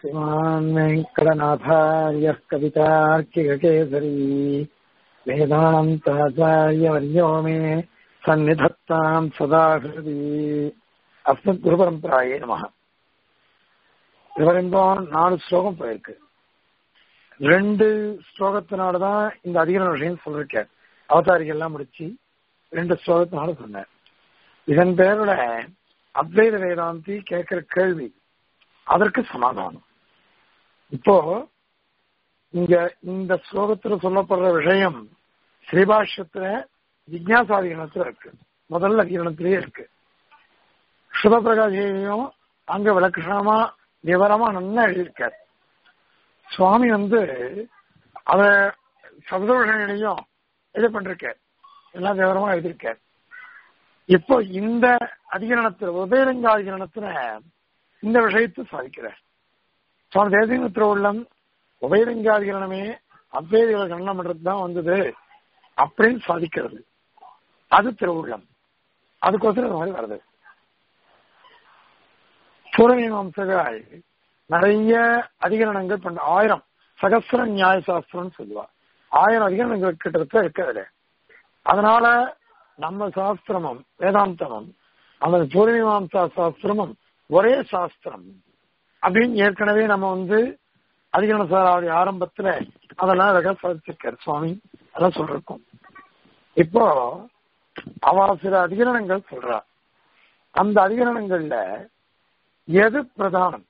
श्रीमान् वेङ्कटनाथार्यः कवितार्किककेसरी वेदान्ताचार्यवर्यो मे सन्निधत्ताम् सदा हृदि அஸ்மத் குருபரம்பராயே நம இதுவரைக்கும் நாலு ஸ்லோகம் போயிருக்கு ரெண்டு ஸ்லோகத்தினாலதான் இந்த அதிகார விஷயம் சொல்லிருக்கேன் அவதாரிகள் எல்லாம் முடிச்சு ரெண்டு ஸ்லோகத்தினால சொன்னேன் இதன் பேரோட அத்வைத வேதாந்தி கேட்கிற கேள்வி அதற்கு சமாதானம் இப்போ இங்க இந்த ஸ்லோகத்துல சொல்லப்படுற விஷயம் ஸ்ரீபாஷ்யத்துல ஜிக்யாசாதிகரணத்துல இருக்கு முதல் அதிகரணத்திலேயே இருக்கு சிவபிரகாஷையும் அங்க விளக்கணமா விவரமா நல்லா எழுதியிருக்காரு சுவாமி வந்து அத சப்தோஷனையும் இது பண்றார் எல்லாம் விவரமா எழுதியிருக்கார் இப்போ இந்த அதிகரணத்துல உதயலிங்க அதிகரணத்துல இந்த விஷயத்தை சாதிக்கிறார் சுவாமி தேசிங்க திருவுள்ளம் உபயலிங்க அதிகரணமே அத்வைதிகளை கண்ணம் பண்றது தான் வந்தது அப்படின்னு சாதிக்கிறது அது திருவுள்ளம் அதுக்கோசரம் இந்த மாதிரி வருது பூர்வமீமாம்சகாய் நிறைய அதிகரணங்கள் பண்ண ஆயிரம் சகசிர நியாய சாஸ்திரம்னு சொல்லுவா ஆயிரம் அதிகரணங்கள் கிட்டத்தட்ட இருக்கிறது அதனால நம்ம சாஸ்திரமும் வேதாந்தமும் அந்த பூர்வமீமாம்சா சாஸ்திரமும் ஒரே சாஸ்திரம் அப்படின்னு ஏற்கனவே நம்ம வந்து அதிகரண சாராவதி ஆரம்பத்துல அதெல்லாம் அழகா சாதிச்சிருக்காரு சுவாமி அதான் சொல்றோம் இப்போ அவ சில அதிகரணங்கள் சொல்றா அந்த அதிகரணங்கள்ல எது பிரதானம்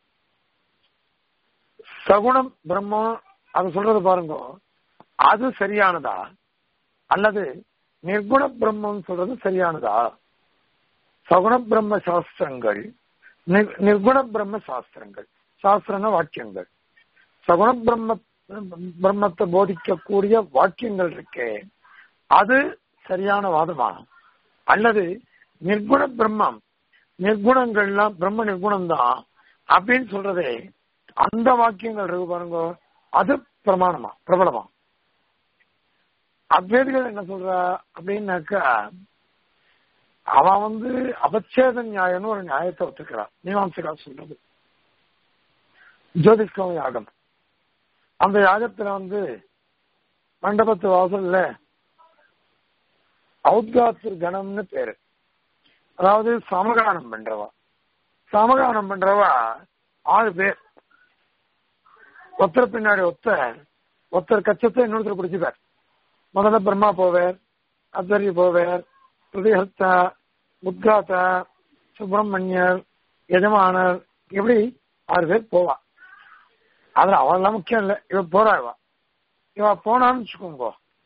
சகுணம் பிரம்மம் அது சொல்றது பாருங்க அது சரியானதா அல்லது நிர்குண பிரம்மம் சொல்றது சரியானதா சகுண பிரம்ம சாஸ்திரங்கள் நிர்குண பிரம்ம சாஸ்திரங்கள் சாஸ்திரங்க வாக்கியங்கள் சகுண பிரம்ம பிரம்மத்தை போதிக்கக்கூடிய வாக்கியங்கள் இருக்கே அது சரியான வாதமா அல்லது நிர்குண பிரம்மம் நிர்குணங்கள்லாம் பிரம்ம நிர்குணம் தான் அப்படின்னு சொல்றதே அந்த வாக்கியங்கள் இருக்கு பாருங்க அது பிரமாணமா பிரபலமா அத்வைதிகள் என்ன சொல்ற அப்படின்னாக்கா அவன் வந்து அபச்சேத நியாயம்னு ஒரு நியாயத்தை ஒத்துக்கிறான் மீமாம்சகா சொல்றது ஜோதிஷ்கம யாகம் அந்த யாகத்துல வந்து மண்டபத்து வாசல்ல அவுத்காத்தர் கணம்னு பேரு அதாவது சமகானம் பண்றவா சமகானம் பண்றவா ஆறு பேர் ஒருத்தர் பின்னாடி ஒருத்தர் ஒருத்தர் கச்சத்தை இன்னொருத்தர் பிடிச்சுப்பார் முதல்ல பிரம்மா போவார் அத்தரி போவார் பிரதிஹர்த்தா உத்காத்தா சுப்பிரமணியர் எஜமானர் இப்படி ஆறு பேர் போவா அதுல அவெல்லாம் முக்கியம் இல்லை இவ போறா இவ இவ போனான்னு வச்சுக்கோங்க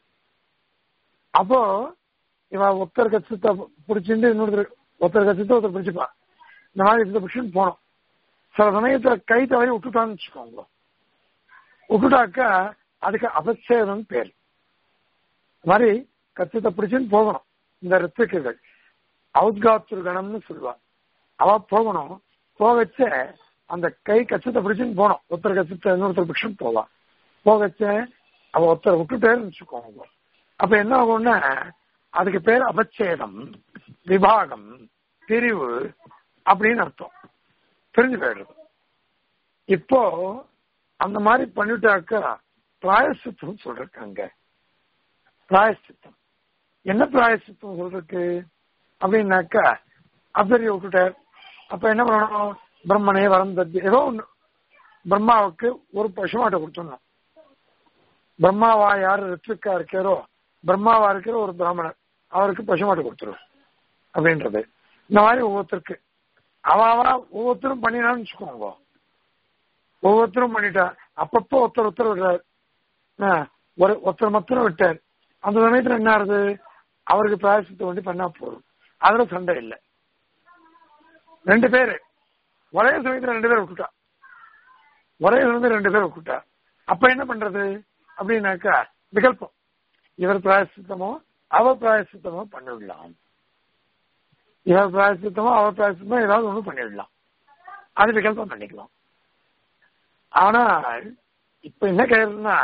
அப்போ இவ ஒருத்தர் கச்சத்தை பிடிச்சிட்டு இன்னொருத்தர் ஒருத்தர் கச்சத்தை ஒருத்தர் பிடிச்சிப்பா இந்த மாதிரி இந்த பிடிச்சுன்னு போனோம் சில சமயத்துல கை தவறி விட்டுட்டான்னு வச்சுக்கோங்க விட்டுட்டாக்கா அதுக்கு அபச்சேதம் பேர் மாதிரி கச்சத்தை பிடிச்சுன்னு போகணும் இந்த ரித்துக்குகள் அவுத்காத்துர் கணம்னு சொல்லுவா அவ போகணும் போகச்ச அந்த கை கச்சத்தை பிடிச்சுன்னு போனோம் ஒருத்தர் கச்சத்தை இன்னொருத்தர் பிடிச்சுன்னு போவா போகச்ச அவ ஒருத்தர் விட்டுட்டேன்னு வச்சுக்கோங்க அப்ப என்ன ஆகும்னா அதுக்கு பேர் அபச்சேதம் விபாகம் பிரிவு அப்படின்னு அர்த்தம் தெரிஞ்சு போயிடுறது இப்போ அந்த மாதிரி பண்ணிட்டாக்கா பிராயசித்தம் சொல்றாங்க பிராயசித்தம் என்ன பிராயசித்தம் சொல்றதுக்கு அப்படின்னாக்கா அபரிய விட்டுட்டார் அப்ப என்ன பண்ணணும் பிரம்மனே வரம் தத்தி ஏதோ ஒண்ணு பிரம்மாவுக்கு ஒரு பசுமாட்டை கொடுத்துடணும் பிரம்மாவா யாரு ரித்விக்கா இருக்காரோ பிரம்மாவா இருக்கிற ஒரு பிராமணர் அவருக்கு பசுமாட்டை கொடுத்துரும் அப்படின்றது இந்த மாதிரி ஒவ்வொருத்தருக்கு அவாவா ஒவ்வொருத்தரும் பண்ணினான்னு வச்சுக்கோங்க ஒவ்வொருத்தரும் பண்ணிட்டா அப்பப்போ ஒருத்தர் ஒருத்தர் விடுறாரு ஒரு ஒருத்தர் மொத்தம் விட்டார் அந்த சமயத்துல என்ன ஆகுது அவருக்கு பிராயசத்தை வேண்டி பண்ணா போதும் அதுல சண்டை இல்லை ரெண்டு பேரு ஒரே சமயத்துல ரெண்டு பேர் விட்டுட்டா ஒரே சமயத்துல ரெண்டு பேர் விட்டுட்டா அப்ப என்ன பண்றது அப்படின்னாக்கா விகல்பம் இவர் பிராயசித்தமோ அவர் பிராயசித்தமோ பண்ணிவிடலாம் இவர் பிராயசித்தமோ அவர் பிராயசித்தமோ ஏதாவது ஒண்ணு பண்ணிவிடலாம் அது விகல்பம் பண்ணிக்கலாம் ஆனால் இப்ப என்ன கேக்குறதுன்னா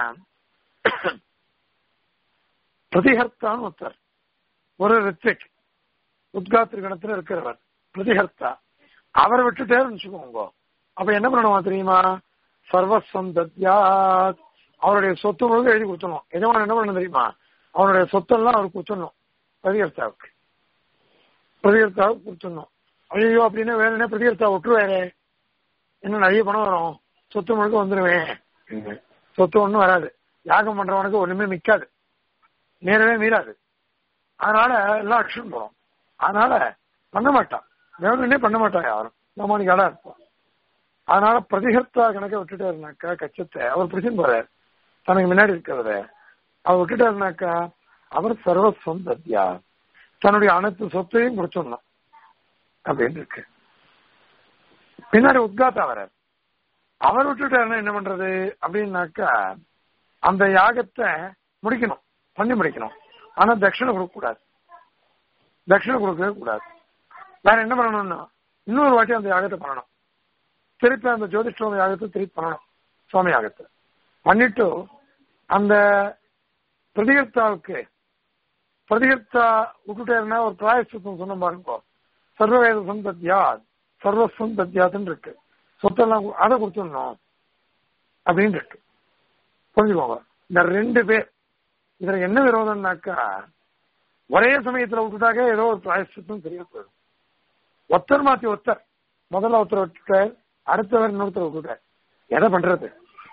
பிரதிஹர்த்தான்னு ஒருத்தர் ஒரு ரித்விக் உத்காத்திருகணத்துல இருக்கிறவர் பிரதிஹர்த்தா அவரை விட்டுட்டே வச்சுக்கோங்க அப்ப என்ன பண்ணுவா தெரியுமா சர்வஸ்வம் தத்யாத் அவருடைய சொத்து முழுக்க எழுதி கொடுத்துடணும் எஜமான் என்ன பண்ணணும் தெரியுமா அவனுடைய சொத்தெல்லாம் அவருக்கு கொடுத்துடணும் பிரதிகர்த்தாவுக்கு பிரதிகர்த்தாவுக்கு கொடுத்துடணும் ஐயோ அப்படின்னு வேணும்னே பிரதிகர்த்தா விட்டுருவாரு இன்னும் நிறைய பணம் வரும் சொத்து முழுக்க வந்துருவேன் சொத்து ஒண்ணும் வராது யாகம் பண்றவனுக்கு ஒண்ணுமே மிக்காது நேரவே மீறாது அதனால எல்லாம் அக்ஷன் போறோம் அதனால பண்ண மாட்டான் வேணும்னே பண்ண மாட்டான் யாரும் நம்மளுக்கு இடம் இருப்போம் அதனால பிரதிகர்த்தா கணக்க விட்டுட்டாருனாக்கா கச்சத்தை அவர் பிடிச்சுன்னு போறாரு தனக்கு முன்னாடி இருக்கிறத அவர் விட்டுட்டாருனாக்கா அவர் சர்வஸ்வம் தத்யா தன்னுடைய அனைத்து சொத்தையும் கொடுத்துடணும் அப்படின்னு இருக்கு பின்னாடி உத்காத்தா வரார் அவர் விட்டுட்டாருன்னா என்ன பண்றது அப்படின்னாக்கா அந்த யாகத்தை முடிக்கணும் பண்ணி முடிக்கணும் ஆனா தட்சிணை கொடுக்க கூடாது தட்சிணை கொடுக்கவே கூடாது வேற என்ன பண்ணணும்னா இன்னொரு வாட்டி அந்த யாகத்தை பண்ணணும் திருப்பி அந்த ஜோதிஷ்டோம யாகத்தை திருப்பி பண்ணணும் சுவாமி யாகத்தை பண்ணிட்டு அந்த பிரதிகர்த்தாவுக்கு பிரதிகர்த்தா விட்டுட்டேன்னா ஒரு பிராயசித்தம் சொன்ன பாருங்க சர்வவேத சந்தத்யாத் சர்வஸ்வம் தத்யாத்னு இருக்கு சொத்தெல்லாம் கு- அதை கொடுத்துடணும் அப்படின்னு இருக்கு புரிஞ்சுக்கோங்க இந்த ரெண்டு பேர் இதுல என்ன விரோதம்னாக்கா ஒரே சமயத்துல விட்டுட்டாக்க ஏதோ ஒரு பிராயசித்தம் தெரிய போயிடும் ஒத்தர் மாத்தி ஒத்தர் முதல்ல ஒருத்தர் விட்டுட்டார் அடுத்தவர் இன்னொருத்தர் விட்டுட்டார் எதை பண்றது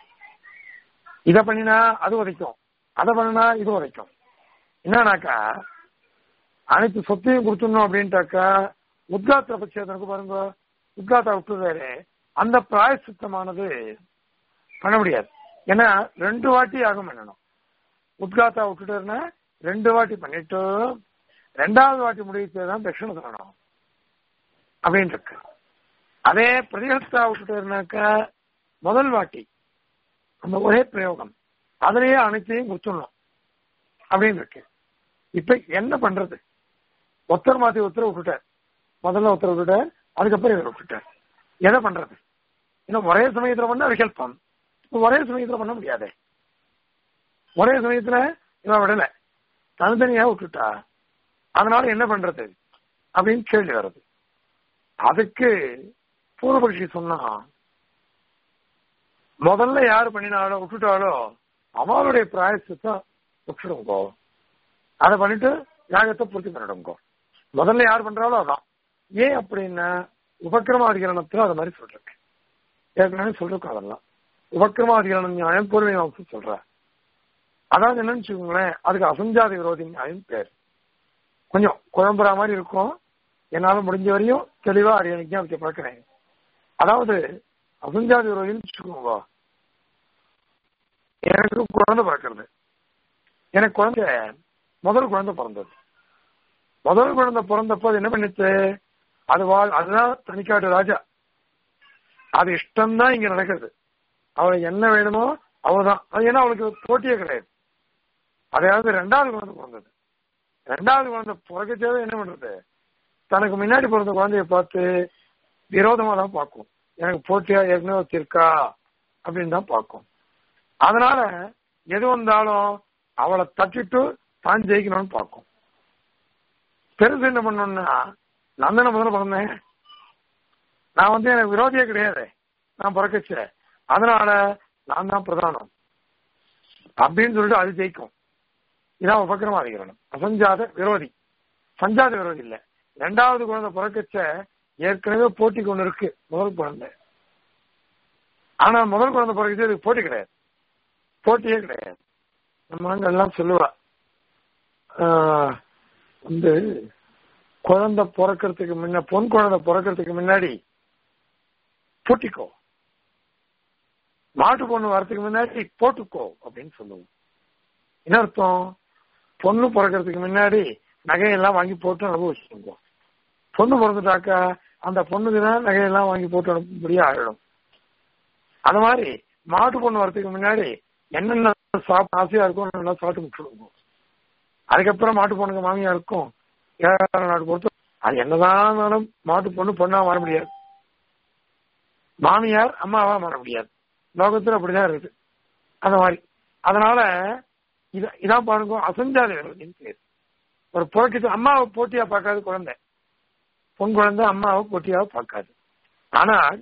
இதை பண்ணினா அது உதைக்கும் அதை பண்ணினா இது உதைக்கும் என்னன்னாக்கா அனைத்து சொத்தையும் கொடுத்துடணும் அப்படின்ட்டாக்கா உத்காத்திர பட்சத்திற்கு பாருங்க உத்காத்தா விட்டுறாரு அந்த பிராயசித்தமானது பண்ண முடியாது ஏன்னா ரெண்டு வாட்டி யாகம் பண்ணணும் உத்காத்தா விட்டுட்டாருன்னா ரெண்டு வாட்டி பண்ணிட்டு ரெண்டாவது வாட்டி முடிவுக்கு தான் தட்சிணை தரணும் அப்படின்னு இருக்கு அதே பிரதிகஸ்தா விட்டுட்டாருனாக்கா முதல் வாட்டி அந்த ஒரே பிரயோகம் அதுலயே அனைத்தையும் கொடுத்துடணும் அப்படின்னு இருக்கு இப்ப என்ன பண்றது ஒருத்தர் மாத்தி ஒருத்தர் விட்டுட்டார் முதல்ல ஒருத்தர் விட்டுட்டார் அதுக்கப்புறம் இவர் விட்டுட்டார் எதை பண்றது இன்னும் ஒரே சமயத்துல பண்ணா விகல்பம் இப்ப ஒரே சமயத்துல பண்ண முடியாதே ஒரே சமயத்துல இவன் விடல தனித்தனியா விட்டுட்டா அதனால என்ன பண்றது அப்படின்னு கேள்வி வருது அதுக்கு பூர்வபக்ஷி சொன்னா முதல்ல யாரு பண்ணினாலோ விட்டுட்டாலோ அவளுடைய பிராயசத்தை விட்டுடுங்கோ அதை பண்ணிட்டு யாகத்தை பூர்த்தி பண்ணிடுங்கோ முதல்ல யார் பண்றாலோ அதான் ஏன் அப்படின்னா உபக்கிரமாதிகரணத்துல அது மாதிரி சொல்றேன் ஏற்கனவே சொல்லிருக்கோம் அதெல்லாம் உபக்கிரமாதிகரணம் நியாயம் பூர்வ மீமாம்சம் சொல்ற அதாவது என்னன்னு வச்சுக்கோங்களேன் அதுக்கு அசஞ்சாதி விரோதி நியாயம் பேர் கொஞ்சம் குழம்புற மாதிரி இருக்கும் என்னால முடிஞ்ச வரையும் தெளிவா அறியணிக்க வைக்க பார்க்கிறேன் அதாவது அசஞ்சாதி விரோதின்னு வச்சுக்கோங்க எனக்கு குழந்தை பிறக்கிறது எனக்கு குழந்தை முதல் குழந்தை பிறந்தது முதல் குழந்தை பிறந்தப்போ அது என்ன பண்ணிச்சு அது வாழ் அதுதான் தனிக்காட்டு ராஜா அது இஷ்டம்தான் இங்க நடக்கிறது அவளுக்கு என்ன வேணுமோ அவதான் அது ஏன்னா அவளுக்கு போட்டியே கிடையாது அதாவது ரெண்டாவது குழந்தை பிறந்தது ரெண்டாவது குழந்தை பிறக்கச்சேவே என்ன பண்றது தனக்கு முன்னாடி பிறந்த குழந்தைய பார்த்து விரோதமா தான் பார்க்கும் எனக்கு போட்டியா ஏற்கனவே வச்சிருக்கா அப்படின்னு தான் பார்க்கும் அதனால எது வந்தாலும் அவளை தட்டிட்டு தான் ஜெயிக்கணும்னு பார்க்கும் பெருசு என்ன பண்ணணும்னா நான் தானே முதல்ல பிறந்தேன் நான் வந்து எனக்கு விரோதியே கிடையாது நான் பிறக்கச்சேன் அதனால நான் தான் பிரதானம் அப்படின்னு சொல்லிட்டு அது ஜெயிக்கும் இதான் உபக்கிரமாதிகரணம் அசஞ்சாத விரோதி சஞ்சாத விரோதி இல்ல ரெண்டாவது குழந்தை பிறக்கச்ச ஏற்கனவே போட்டி கொண்டு இருக்கு முதல் குழந்தை ஆனா முதல் குழந்தை பிறகுச்சு அதுக்கு போட்டி கிடையாது போட்டியே கிடையாது நம்ம அங்க எல்லாம் சொல்லுவா ஆஹ், வந்து குழந்தை பிறக்கிறதுக்கு முன்ன பொன் குழந்தை பிறக்கிறதுக்கு முன்னாடி பூட்டிக்கோ மாட்டு பொண்ணு வரதுக்கு முன்னாடி போட்டுக்கோ அப்படின்னு சொல்லுவோம் என்ன அர்த்தம் பொண்ணு பிறக்கிறதுக்கு முன்னாடி நகையெல்லாம் வாங்கி போட்டு அனுபவிச்சுக்கோ பொண்ணு பிறந்துட்டாக்கா அந்த பொண்ணுக்கு தான் நகையெல்லாம் வாங்கி போட்டு அனுப்பும்படியா ஆயிடும் அது மாதிரி மாட்டு பொண்ணு வரதுக்கு முன்னாடி என்னென்ன சாப்பிட ஆசையா இருக்கும் நல்லா சாப்பிட்டு முடிச்சுடுவோம் அதுக்கப்புறம் மாட்டு பொண்ணுக்கு மாமியா இருக்கும் ஏழாயிரம் நாடு பொறுத்து அது என்னதான் இருந்தாலும் மாட்டு பொண்ணு பொண்ணா மாற முடியாது மாமியார் அம்மாவா மாற முடியாது லோகத்துல அப்படிதான் இருக்கு அந்த மாதிரி அதனால இத இதான் பாருங்க அசஞ்சாத விரோதின்னு பேர் ஒரு புறக்கிட்டு அம்மாவை போட்டியா பார்க்காது குழந்தை பொன் குழந்தை அம்மாவை போட்டியாக பார்க்காது ஆனால்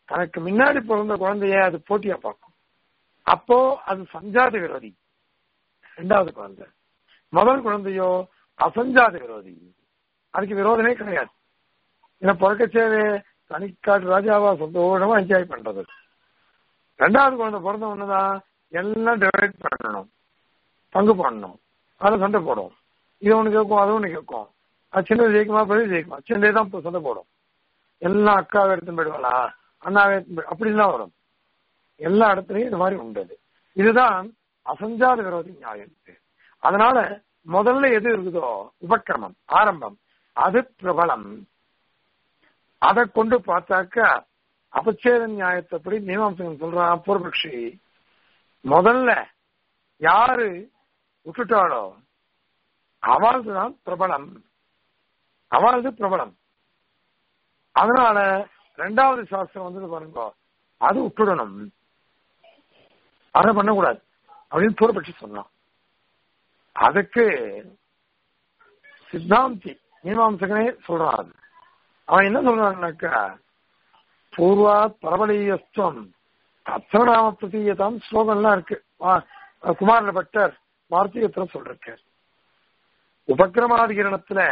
தனக்கு முன்னாடி பிறந்த குழந்தைய அது போட்டியா பார்க்கும் அப்போ அது சஞ்சாத விரோதி ரெண்டாவது குழந்தை முதல் குழந்தையோ அசஞ்சாத விரோதி அதுக்கு விரோதமே கிடையாது ஏன்னா பிறக்கச்சேவே தனிக்காட்டு ராஜாவா சந்தோஷமா என்ஜாய் பண்றது ரெண்டாவது குழந்தை பிறந்த ஒண்ணுதான் எல்லாம் டிவைட் பண்ணணும் பங்கு பண்ணணும் அதை சண்டை போடும் இது ஒண்ணு கேட்கும் அது ஒண்ணு கேட்கும் அது சின்னது ஜெயிக்குமா பெரிய ஜெயிக்குமா சின்னதே தான் இப்ப சண்டை போடும் எல்லாம் அக்காவை எடுத்து போயிடுவாளா அண்ணாவை எடுத்து போய் அப்படிலாம் வரும் எல்லா இடத்துலயும் இது மாதிரி உண்டு அது. இதுதான் அசஞ்சாத விரோதி நியாயம் அதனால முதல்ல எது இருக்குதோ உபக்கிரமம் ஆரம்பம் அது பிரபலம் அதை கொண்டு பார்த்தாக்க அபச்சேத நியாயத்தைப்படி மீமாம்சகன் சொல்றான் பூர்வபக்ஷி முதல்ல யாரு விட்டுட்டாளோ அவளது தான் பிரபலம் அவளது பிரபலம் அதனால ரெண்டாவது சாஸ்திரம் வந்தது பாருங்க அது விட்டுடணும் அதை பண்ணக்கூடாது அப்படின்னு பூர்வபட்சி சொன்னான் அதுக்கு சித்தாந்தி மீமாம்சகனே சொல்றான் அது அவன் என்ன சொல்றான்னாக்கா பூர்வா பரபலீயஸ்துவம் அத்தநாம பிரதீயதாம் ஸ்லோகம்லாம் இருக்கு வா- குமாரன பட்டர் வார்த்திகத்துல சொல்றாரு உபக்கிரமாதிகரணத்துல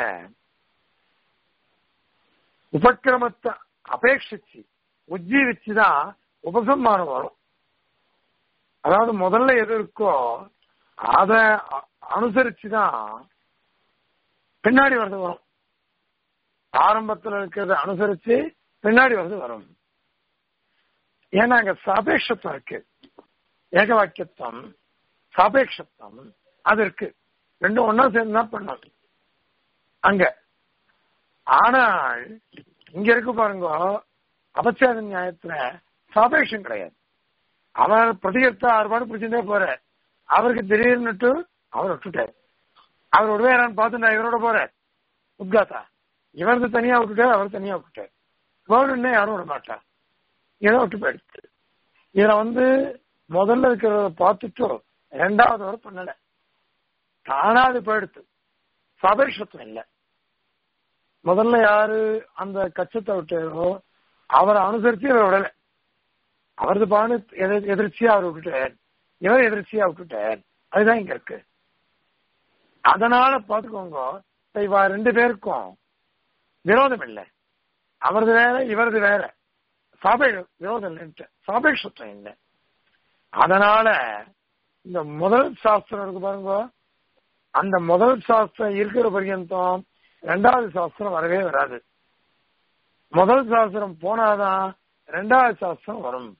உபக்கிரமத்தை அபேட்சிச்சு உஜ்ஜீவிச்சுதான் உபசம்மானம் வரும் அதாவது முதல்ல எது இருக்கோ அத அ- அனுசரிச்சுதான் பின்னாடி வர்றது வரும் ஆரம்பத்துல இருக்கிறத அனுசரிச்சு பின்னாடி வர்றது வரும் ஏன்னா அங்க சாபேட்சத்துவம் இருக்கு ஏக வாக்கியத்துவம் சாபேட்சத்துவம் அது இருக்கு ரெண்டும் ஒன்னா சேர்ந்து தான் பண்ணணும் அங்க ஆனால் இங்க இருக்கு பாருங்க அபச்சாத நியாயத்துல சாபேட்சம் கிடையாது அவர் பிரதிகர்த்தா ஆறுபாடு பிடிச்சிருந்தே போற அவருக்கு திடீர்னுட்டு அவர் விட்டுட்டார் அவர் விடுவேறான்னு பார்த்து நான் இவரோட போறேன் உத்காத்தா இவரது தனியா விட்டுட்டார் அவர் தனியா விட்டுட்டார் வேணும்னே யாரும் விட மாட்டா ஏதோ விட்டு போயிடுச்சு இதுல வந்து முதல்ல இருக்கிறத பார்த்துட்டு ரெண்டாவது வரை பண்ணல தானாது போயிடுத்து சபரிஷத்துவம் இல்லை முதல்ல யாரு அந்த கச்சத்தை விட்டாரோ அவரை அனுசரிச்சு இவரை விடல அவரது பானு எதிர்- எதிர்ச்சியா அவர் விட்டுட்டார் இவர் எதிர்ச்சியா விட்டுட்டார் அதுதான் இங்க இருக்கு அதனால பாத்துக்கோங்க இப்ப இவ ரெண்டு பேருக்கும் விரோதம் இல்லை அவரது வேற இவரது வேற சாபே விரோதம் இல்லைன்ட்டு சாபேஷத்துவம் இல்லை அதனால இந்த முதல் சாஸ்திரம் இருக்கு பாருங்க அந்த முதல் சாஸ்திரம் இருக்கிற பர்யந்தம் ரெண்டாவது சாஸ்திரம் வரவே வராது முதல் சாஸ்திரம் போனாதான் ரெண்டாவது சாஸ்திரம் வரும்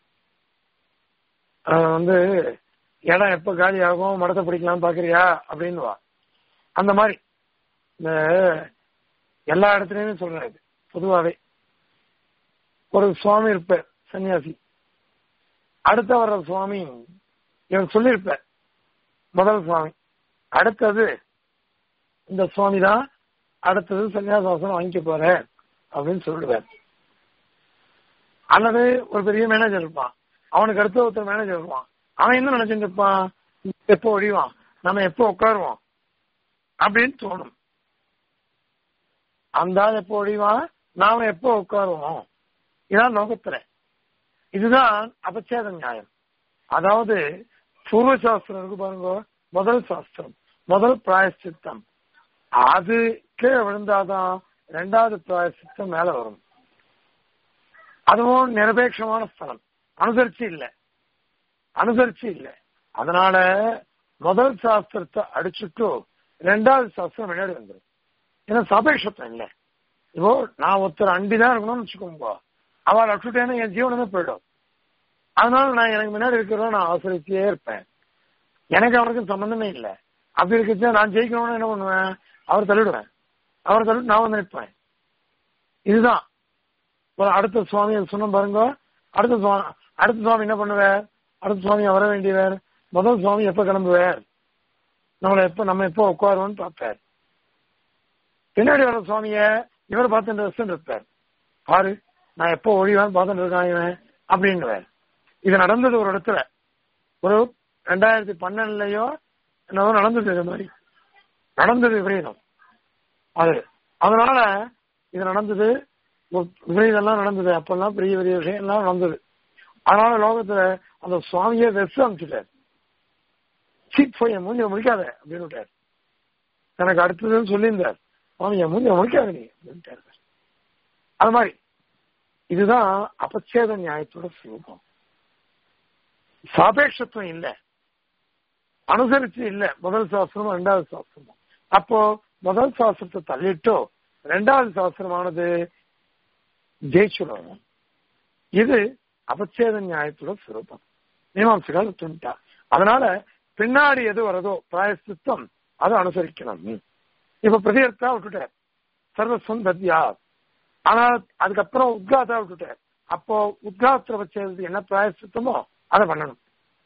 அஹ் வந்து இடம் எப்ப காலி ஆகும் மடத்தை பிடிக்கலாம் பாக்குறியா அப்படின்னு வா அந்த மாதிரி இந்த எல்லா இடத்துலயுமே சொல்றாரு பொதுவாவே ஒரு சுவாமி இருப்பார் சன்னியாசி அடுத்த வர்ற சுவாமி இவர் சொல்லியிருப்பார் முதல் சுவாமி அடுத்தது இந்த சுவாமி தான் அடுத்தது சன்னியாசாசனம் வாங்கிக்க போற அப்படின்னு சொல்லுவார் அல்லது ஒரு பெரிய மேனேஜர் இருப்பான் அவனுக்கு அடுத்த ஒருத்தர் மேனேஜர் இருப்பான் அவன் என்ன நினைச்சிட்டு இருப்பான் எப்போ ஒழிவான் நம்ம எப்போ உட்காருவோம் அப்படின்னு தோணும் அந்த ஆள் எப்போ ஒழிவான் நாம எப்போ உட்காருவோம் இதான் நோக்கத்துல இதுதான் அபச்சேத நியாயம் அதாவது பூர்வ சாஸ்திரம் இருக்கு பாருங்க முதல் சாஸ்திரம் முதல் பிராயசித்தம் அது கீழே விழுந்தாதான் ரெண்டாவது பிராயசித்தம் மேல வரும் அதுவும் நிரபேட்சமான ஸ்தலம் அனுசரிச்சு இல்லை அனுசரிச்சு இல்லை அதனால முதல் சாஸ்திரத்தை அடிச்சுட்டு ரெண்டாவது சாஸ்திரம் முன்னாடி வந்துடும் ஏன்னா சபேஷத்தம் இல்லை இப்போ நான் ஒருத்தர் அண்டிதான் இருக்கணும்னு வச்சுக்கோங்க அவள் அட்டுட்டேன்னா என் ஜீவனமே போயிடும் அதனால நான் எனக்கு முன்னாடி இருக்கிறத நான் ஆசிரியச்சே இருப்பேன் எனக்கு அவருக்கும் சம்பந்தமே இல்லை அப்படி இருக்கிறச்சா நான் ஜெயிக்கணும்னு என்ன பண்ணுவேன் அவர் தள்ளிடுவேன் அவர் தள்ளிட்டு நான் வந்து நிற்பேன் இதுதான் ஒரு அடுத்த சுவாமி சொன்ன பாருங்க அடுத்த சுவாமி அடுத்த சுவாமி என்ன பண்ணுவார் அடுத்த சுவாமி வர வேண்டியவர் முதல் சுவாமி எப்ப கிளம்புவார் நம்மளை எப்ப நம்ம எப்போ உட்காருவோம்னு பார்ப்பார் பின்னாடி வர சுவாமிய இவர் பார்த்துட்டு ரெஸ்ட் இருப்பார் பாரு நான் எப்போ ஒழிவேன் பார்த்துட்டு இருக்கான் இவன் அப்படின்னுவார் இது நடந்தது ஒரு இடத்துல ஒரு ரெண்டாயிரத்தி பன்னெண்டுலயோ என்னவோ நடந்தது இது மாதிரி நடந்தது விபரீதம் அது அதனால இது நடந்தது இதெல்லாம் நடந்தது அப்பெல்லாம் பெரிய பெரிய விஷயம் எல்லாம் நடந்தது அதனால லோகத்துல அந்த சுவாமியை வெஸ் அனுப்பிச்சுட்டார் சீட் போய் என் மூஞ்சிய முடிக்காத அப்படின்னு விட்டார் எனக்கு அடுத்ததுன்னு சொல்லியிருந்தார் சுவாமி என் மூஞ்சிய முடிக்காத நீ அப்படின்ட்டார் அது மாதிரி இதுதான் அபச்சேத நியாயத்தோட சுரூபம் சாபேட்சத்துவம் இல்ல அனுசரிச்சு இல்ல முதல் சாஸ்திரமும் ரெண்டாவது சாஸ்திரமும் அப்போ முதல் சாஸ்திரத்தை தள்ளிட்டோ ரெண்டாவது சாஸ்திரமானது ஜெயிச்சுடும் இது அபச்சேத நியாயத்தோட சுரூபம் மீமாம்சகால் துண்டா அதனால பின்னாடி எது வரதோ பிராயசித்தம் அதை அனுசரிக்கணும் இப்ப பிரதியர்த்தா விட்டுட்டார் சர்வஸ்வம் தத்யா ஆனா அதுக்கப்புறம் உத்காத்தா விட்டுட்டார் அப்போ உத்காத்திர வச்சது என்ன பிராயசித்தமோ அதை பண்ணணும்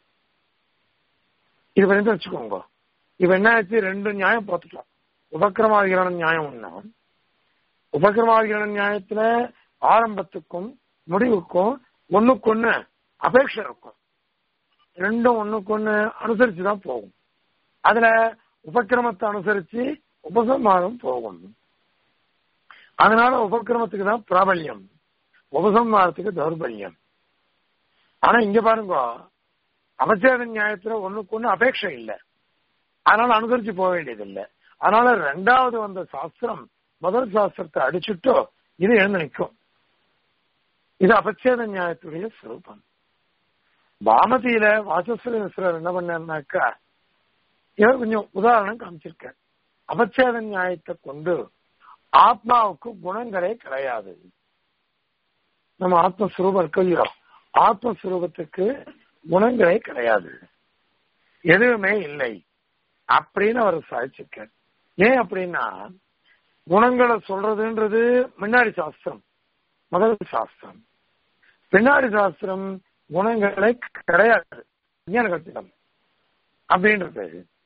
இது வரைக்கும் வச்சுக்கோங்க இப்ப என்ன ஆச்சு ரெண்டு நியாயம் பார்த்துக்கலாம் உபக்கிரமாதிகரண நியாயம் ஒண்ணா உபக்கிரமாதிகரண நியாயத்துல ஆரம்பத்துக்கும் முடிவுக்கும் ஒண்ணுக்கு ஒண்ணு அபேட்சை இருக்கும் ரெண்டும் ஒண்ணுக்கு ஒண்ணு அனுசரிச்சு தான் போகும் அதுல உபக்கிரமத்தை அனுசரிச்சு உபசம்மாரம் போகும் அதனால உபக்கிரமத்துக்கு தான் பிராபல்யம் உபசம்மாரத்துக்கு தௌர்பல்யம் ஆனா இங்க பாருங்க அபச்சேத நியாயத்துல ஒண்ணுக்கு ஒண்ணு அபேட்சை இல்லை அதனால அனுசரிச்சு போக வேண்டியது இல்லை அதனால ரெண்டாவது வந்த சாஸ்திரம் முதல் சாஸ்திரத்தை அடிச்சுட்டோ இது எழுந்து நிற்கும் இது அபச்சேத நியாயத்துடைய சுரூபம் பாமதியில வாசஸ்வர மிஸ்ரர் என்ன பண்ணாருனாக்கா இவர் கொஞ்சம் உதாரணம் காமிச்சிருக்க அபச்சேத நியாயத்தை கொண்டு ஆத்மாவுக்கு குணங்களே கிடையாது நம்ம ஆத்மஸ்வரூபம் இருக்கு இல்லையோ ஆத்மஸ்வரூபத்துக்கு குணங்களே கிடையாது எதுவுமே இல்லை அப்படின்னு அவர் சாதிச்சிருக்கார் ஏன் அப்படின்னா குணங்களை சொல்றதுன்றது முன்னாடி சாஸ்திரம் முதல் சாஸ்திரம் பின்னாடி சாஸ்திரம் குணங்களே கிடையாது விஞ்ஞான கட்டிடம் அப்படின்றது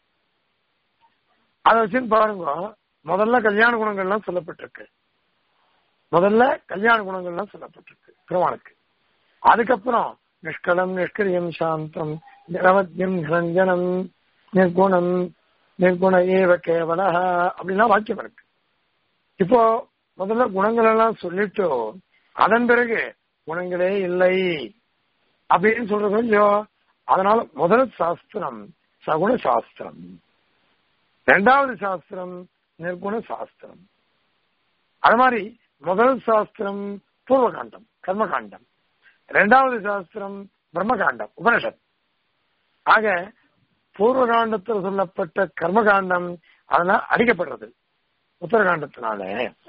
அதை வச்சு பாருங்க முதல்ல கல்யாண குணங்கள்லாம் சொல்லப்பட்டிருக்கு முதல்ல கல்யாண குணங்கள்லாம் சொல்லப்பட்டிருக்கு பெருமானுக்கு அதுக்கப்புறம் நிஷ்கலம் நிஷ்கிரியம் சாந்தம் நிரவத்தியம் நிரஞ்சனம் நிர்குணம் நிர்குண ஏவ கேவல அப்படின்லாம் வாக்கியம் இருக்கு இப்போ முதல்ல குணங்கள் எல்லாம் சொல்லிட்டு அதன் பிறகு குணங்களே இல்லை அப்படின்னு சொல்றது இல்லையோ அதனால முதல் சாஸ்திரம் சகுண சாஸ்திரம் ரெண்டாவது சாஸ்திரம் நிர்குண சாஸ்திரம் அது மாதிரி முதல் சாஸ்திரம் பூர்வகாண்டம் கர்மகாண்டம் ரெண்டாவது சாஸ்திரம் பிரம்மகாண்டம் உபனிஷத் ஆக பூர்வகாண்டத்தில் சொல்லப்பட்ட கர்மகாண்டம் அதனால் அடிக்கப்படுறது உத்தரகாண்டத்தினால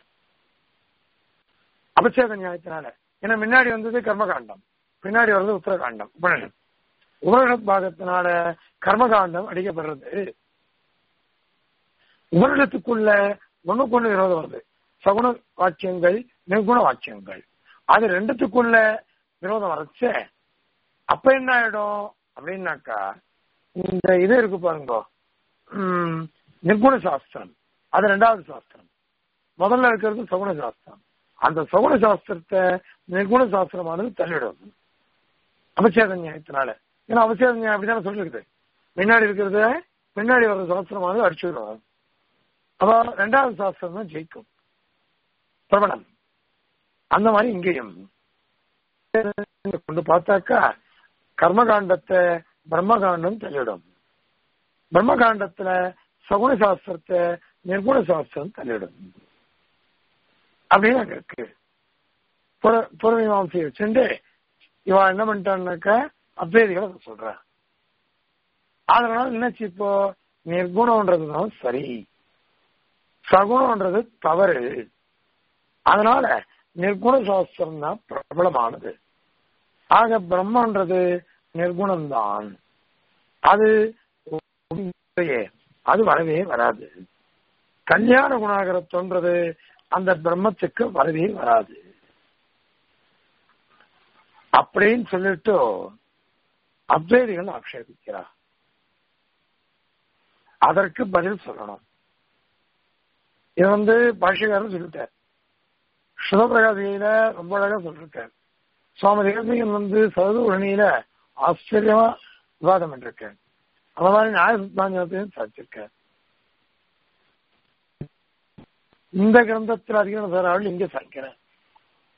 அபச்சேத நியாயத்தினால ஏன்னா முன்னாடி வந்தது கர்மகாண்டம் பின்னாடி வர்றது உத்தரகாண்டம் உபனிஷத் உபனிஷத் பாகத்தினால கர்மகாண்டம் அடிக்கப்படுறது உபனிஷத்துக்குள்ள ஒண்ணுக்கு ஒண்ணு விரோதம் வருது சகுண வாக்கியங்கள் நிர்குண வாக்கியங்கள் அது ரெண்டுத்துக்குள்ள விரோதம் வரச்ச அப்ப என்ன ஆயிடும் அப்படின்னாக்கா இந்த இது இருக்கு பாருங்க நிர்குண சாஸ்திரம் அது ரெண்டாவது சாஸ்திரம் முதல்ல இருக்கிறது சகுண சாஸ்திரம் அந்த சகுண சாஸ்திரத்தை நிர்குண சாஸ்திரமானது தள்ளிடும் அபச்சேத நியாயத்தினால ஏன்னா அபச்சேத நியாயம் அப்படிதானே சொல்லிருக்குது முன்னாடி இருக்கிறது பின்னாடி வர்ற சாஸ்திரமானது அடிச்சுடும் அப்ப ரெண்டாவது சாஸ்திரம் தான் ஜெயிக்கும் பிரபலம் அந்த மாதிரி இங்கேயும் கொண்டு பார்த்தாக்கா கர்மகாண்டத்தை பிரம்மகாண்டம் தள்ளிடும் பிரம்மகாண்டத்துல சகுண சாஸ்திரத்தை நிர்குண சாஸ்திரம் தள்ளிடும் அப்படின்னு அங்க இருக்கு புறமீமாசையை வச்சுட்டு இவா என்ன பண்ணிட்டான்னாக்கா அத்வேதிகளை சொல்ற அதனால என்னாச்சு இப்போ நிர்குணம்ன்றதுதான் சரி சகுணம்ன்றது தவறு அதனால நிர்குண சாஸ்திரம் தான் பிரபலமானது ஆக பிரம்மன்றது நிர்குணம்தான் அது அது வரவே வராது கல்யாண குணாகரத்தோன்றது அந்த பிரம்மத்துக்கு வரவே வராது அப்படின்னு சொல்லிட்டு அத்வைதிகள் ஆக்ஷேபிக்கிறார் அதற்கு பதில் சொல்லணும் இது வந்து பாஷகாரன் சொல்லிட்டார் சுதபிரகாசியில ரொம்ப அழகா சொல்லிருக்கார் சுவாமி தேசிகன் வந்து சதுரணியில ஆச்சரியமா விவாதம் பண்ணிருக்கார் அந்த மாதிரி நியாய சித்தாந்தத்தையும் சாதிச்சிருக்கார் இந்த கிரந்தத்தில் அதிகம் சாராவில் இங்க சாய்க்கிறேன்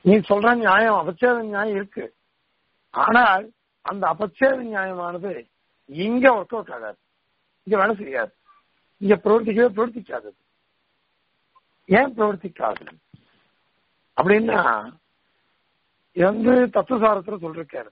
நீ சொல்ற நியாயம் அபச்சேத நியாயம் இருக்கு ஆனால் அந்த அபச்சேத நியாயமானது இங்க ஒர்க் அவுட் ஆகாது இங்க வேலை செய்யாது இங்க பிரவர்த்திக்கவே பிரவர்த்திக்காது ஏன் பிரவர்த்திக்காது அப்படின்னா இது வந்து தத்துவசாரத்துல சொல்லிருக்காரு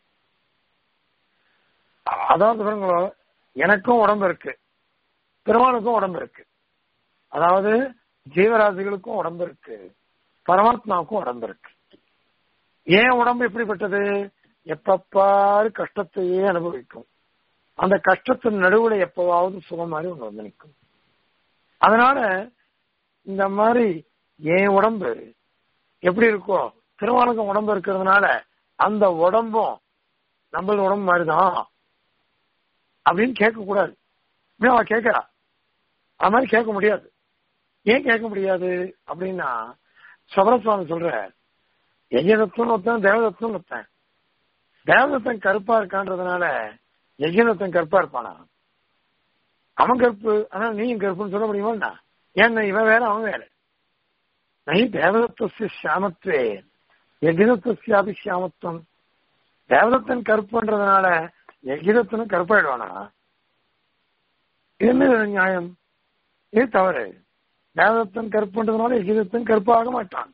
அதாவது பாருங்களோ எனக்கும் உடம்பு இருக்கு பெருமானுக்கும் உடம்பு இருக்கு அதாவது ஜீவராசிகளுக்கும் உடம்பு இருக்கு பரமாத்மாவுக்கும் உடம்பு இருக்கு ஏன் உடம்பு எப்படிப்பட்டது எப்பப்பாரு கஷ்டத்தையே அனுபவிக்கும் அந்த கஷ்டத்தின் நடுவுல எப்பவாவது சுகம் மாதிரி ஒண்ணு வந்து நிற்கும் அதனால இந்த மாதிரி என் உடம்பு எப்படி இருக்கோ திருவானுக்கும் உடம்பு இருக்கிறதுனால அந்த உடம்பும் நம்மள உடம்பு மாதிரிதான் அப்படின்னு கேட்க கூடாது அப்படின்னு அவ கேட்கிறா அது மாதிரி கேட்க முடியாது ஏன் கேட்க முடியாது அப்படின்னா சபரசுவாமி சொல்ற எஜதத்துவம் ஒருத்தன் தேவதத்துவம் ஒருத்தன் தேவதத்தன் கருப்பா இருக்கான்றதுனால எஜனத்தன் கருப்பா இருப்பானா அவன் கருப்பு ஆனா நீயும் கருப்புன்னு சொல்ல முடியுமா ஏன்னா இவன் வேற அவன் வேற நை தேவதத்துவ சாமத்வே எகிதத்துவசியாபி சாமத்துவம் தேவதத்தன் கருப்புன்றதுனால எகிதத்தனும் கருப்பாயிடுவானா இது என்ன நியாயம் இது தவறு தேவதத்தன் கருப்புன்றதுனால எகிதத்தன் கருப்பாக மாட்டான்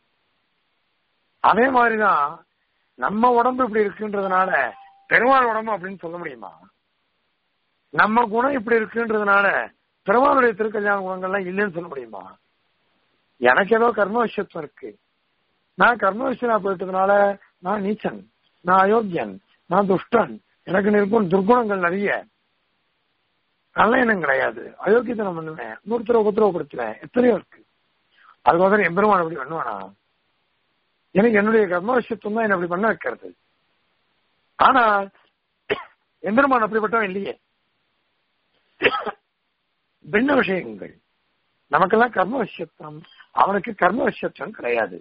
அதே மாதிரிதான் நம்ம உடம்பு இப்படி இருக்குன்றதுனால பெருமாள் உடம்பு அப்படின்னு சொல்ல முடியுமா நம்ம குணம் இப்படி இருக்குன்றதுனால பெருமாளுடைய திருக்கல்யாண குணங்கள்லாம் இல்லைன்னு சொல்ல முடியுமா எனக்கு ஏதோ கர்ம விஷயத்துவம் இருக்கு நான் கர்ம விஷயனா போயிட்டதுனால நான் நீச்சன் நான் அயோக்கியன் நான் துஷ்டன் எனக்கு நிற்கும் துர்குணங்கள் நிறைய நல்ல எண்ணம் கிடையாது அயோக்கியத்தனம் பண்ணுவேன் இன்னொருத்தர உபத்திரவப்படுத்துவேன் எத்தனையோ இருக்கு அதுக்கோசரம் எம்பெருமான் அப்படி பண்ணுவானா எனக்கு என்னுடைய கர்ம விஷயத்துவம் தான் என்ன அப்படி பண்ண வைக்கிறது ஆனா எம்பெருமான் அப்படிப்பட்டவன் இல்லையே பின்ன விஷயங்கள் நமக்கெல்லாம் கர்ம விஷயத்துவம் அவனுக்கு கர்ம விஷயத்துவம் கிடையாது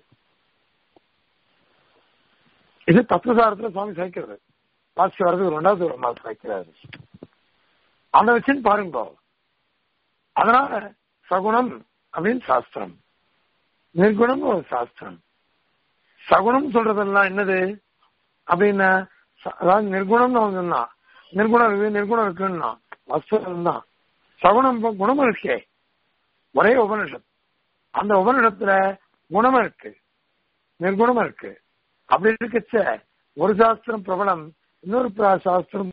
இது தத்துவசாரத்துல சுவாமி சாய்க்கிறது பாசி வரதுக்கு ரெண்டாவது ஒரு மாதம் சாய்க்கிறாரு அதை வச்சுன்னு பாருங்க அதனால சகுணம் அப்படின்னு சாஸ்திரம் நிர்குணம் ஒரு சாஸ்திரம் சகுணம் சொல்றதெல்லாம் என்னது அப்படின்னா அதாவது நிர்குணம்னு அவன் சொன்னான் நிர்குணம் இருக்கு நிர்குணம் இருக்குன்னா வஸ்துவம் தான் சகுணம் குணம் இருக்கே ஒரே உபனிஷத் அந்த உபனிஷத்துல குணம் இருக்கு நிர்குணம் இருக்கு அப்படி இருக்கச்ச ஒரு சாஸ்திரம் பிரபலம் இன்னொரு சாஸ்திரம்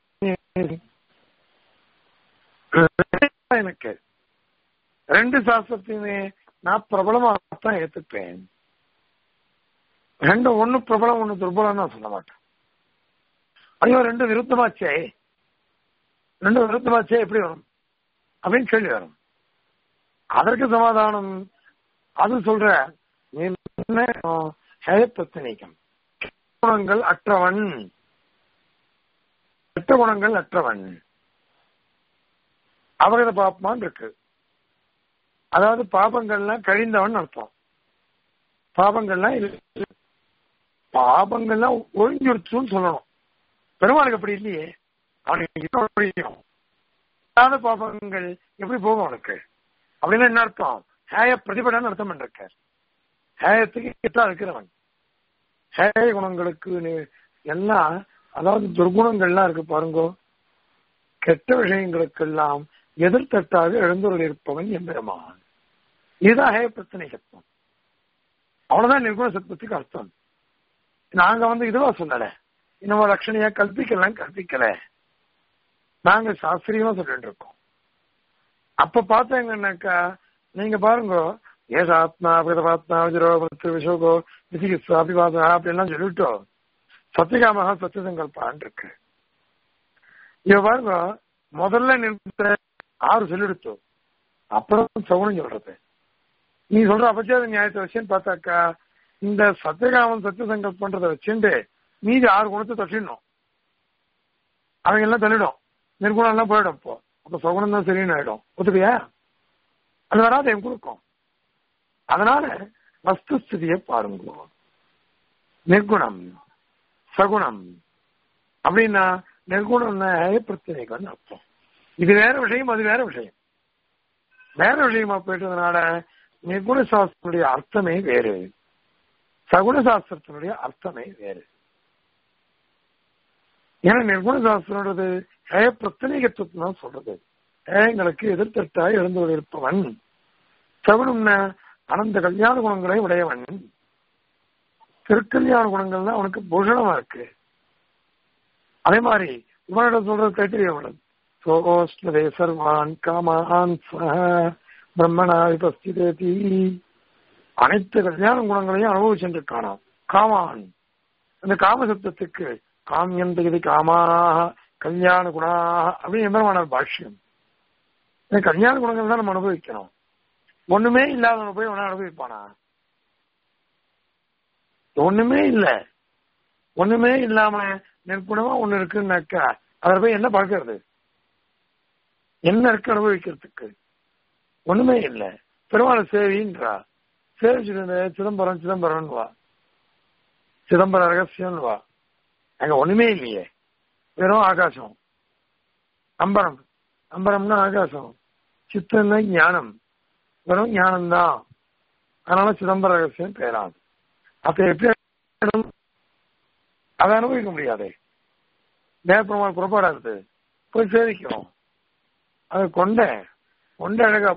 எனக்கு ரெண்டு சாஸ்திரத்தையுமே நான் பிரபலமாகத்தான் ஏத்துப்பேன் ரெண்டு ஒண்ணு பிரபலம் ஒண்ணு துர்பலம் நான் சொல்ல மாட்டேன் ஐயோ ரெண்டு விருத்தமாச்சே ரெண்டு விருத்தமாச்சே எப்படி வரும் அப்படின்னு கேள்வி வரும் அதற்கு சமாதானம் அது சொல்ற ஹேயத்தனிக்கம் குணங்கள் அற்றவன் கெட்ட குணங்கள் அற்றவன் அவரத பாப்பமான் இருக்கு அதாவது பாபங்கள்லாம் கழிந்தவன் அர்த்தம் பாபங்கள்லாம் பாபங்கள்லாம் ஒழிஞ்சிருச்சுன்னு சொல்லணும் பெருமாளுக்கு அப்படி இல்லையே அவனுக்கு பாபங்கள் எப்படி போகும் அவனுக்கு அப்படின்னு என்ன அர்த்தம் ஹேய பிரதிபடன் அர்த்தம் பண்ணிருக்கார் ஹேயத்துக்கு கிட்டா இருக்கிறவன் ஹேய குணங்களுக்கு எல்லாம் அதாவது துர்குணங்கள்லாம் இருக்கு பாருங்க கெட்ட விஷயங்களுக்கெல்லாம் எதிர்த்தட்டாக எழுந்துள்ள இருப்பவன் எம்பெருமான் இதுதான் ஹேய பிரச்சனை சத்தம் அவ்வளவுதான் நிர்குண சத்தத்துக்கு அர்த்தம் நாங்க வந்து இதுவா சொல்லல இன்னும் லட்சணையா கல்பிக்கலாம் கல்பிக்கல நாங்க சாஸ்திரியமா சொல்லிட்டு இருக்கோம் அப்ப பார்த்தீங்கன்னாக்கா நீங்க பாருங்க ஏச ஆத்மா பிரதபாத்மா விஜரோ மிருத்து விஷோகோ விசிகிஸ்வா அபிவாதா அப்படின்லாம் சொல்லிட்டோம் சத்தியகாமகா சத்தியசங்கல்பான் இருக்கு இவ பாருங்க முதல்ல நிறுத்த ஆறு சொல்லிடுத்தோம் அப்புறம் சவுனம் சொல்றது நீ சொல்ற அபச்சார நியாயத்தை வச்சுன்னு பார்த்தாக்கா இந்த சத்தியகாமன் சத்தியசங்கல்பன்றதை வச்சுட்டு மீதி ஆறு குணத்தை தட்டிடணும் அவங்க எல்லாம் தள்ளிடும் நிர்குணம் எல்லாம் போயிடும் இப்போ அப்ப சகுனம் தான் சரின்னு ஆயிடும் ஒத்துக்கையா அது வராது என் கொடுக்கும் அதனால வஸ்துஸ்திதியை பாருங்க நிர்குணம் சகுணம் அப்படின்னா நிர்குணம் பிரச்சனைகள் அர்த்தம் இது வேற விஷயம் அது வேற விஷயம் வேற விஷயமா போயிட்டதுனால நிர்குண சாஸ்திரனுடைய அர்த்தமே வேறு சகுன சாஸ்திரத்தினுடைய அர்த்தமே வேறு ஏன்னா நிர்குண சாஸ்திரம்ன்றது ஹய பிரத்தனீகத்துவத்தை தான் சொல்றது ஹயங்களுக்கு எதிர்த்தட்டாய் எழுந்து இருப்பவன் சகுனம்னா அனந்த கல்யாண குணங்களை உடையவன் திருக்கல்யாண குணங்கள் தான் அவனுக்கு பூஷணமா இருக்கு அதே மாதிரி இவனிடம் சொல்றது கைத்திரியவன் சோஸ்மதே சர்வான் காமான் சஹ பிரம்மணா விபஸ்திதேதி அனைத்து கல்யாண குணங்களையும் அனுபவிச்சுருக்கானாம் காமான் அந்த காமசப்தத்துக்கு காமியம் தகுதி காமாக கல்யாண குணாக அப்படின்னு எம்பெருமான பாஷ்யம் இந்த கல்யாண குணங்கள் தான் நம்ம அனுபவிக்கணும் ஒண்ணுமே இல்லாதவனை போய் அவனை அனுபவிப்பானா ஒண்ணுமே இல்ல ஒண்ணுமே இல்லாம நெற்குணமா ஒண்ணு இருக்குன்னாக்கா அதுல போய் என்ன பார்க்கறது என்ன இருக்கு அனுபவிக்கிறதுக்கு ஒண்ணுமே இல்ல பெருமாள் சேவின்றா சேவிச்சுட்டு சிதம்பரம் சிதம்பரம் வா சிதம்பரம் ரகசியம் வா அங்க ஒண்ணுமே இல்லையே வெறும் ஆகாசம் அம்பரம் அம்பரம்னா ஆகாசம் சித்தம்னா ஞானம் வெறும் ஞானம் தான் அதனால சிதம்பர ரகசியம் பேராது அப்ப எப்படி அதை அனுபவிக்க முடியாதே தேவப்பெருமாள் புறப்பாடா இருக்கு போய் சேவிக்கிறோம் அது கொண்ட கொண்ட அழகா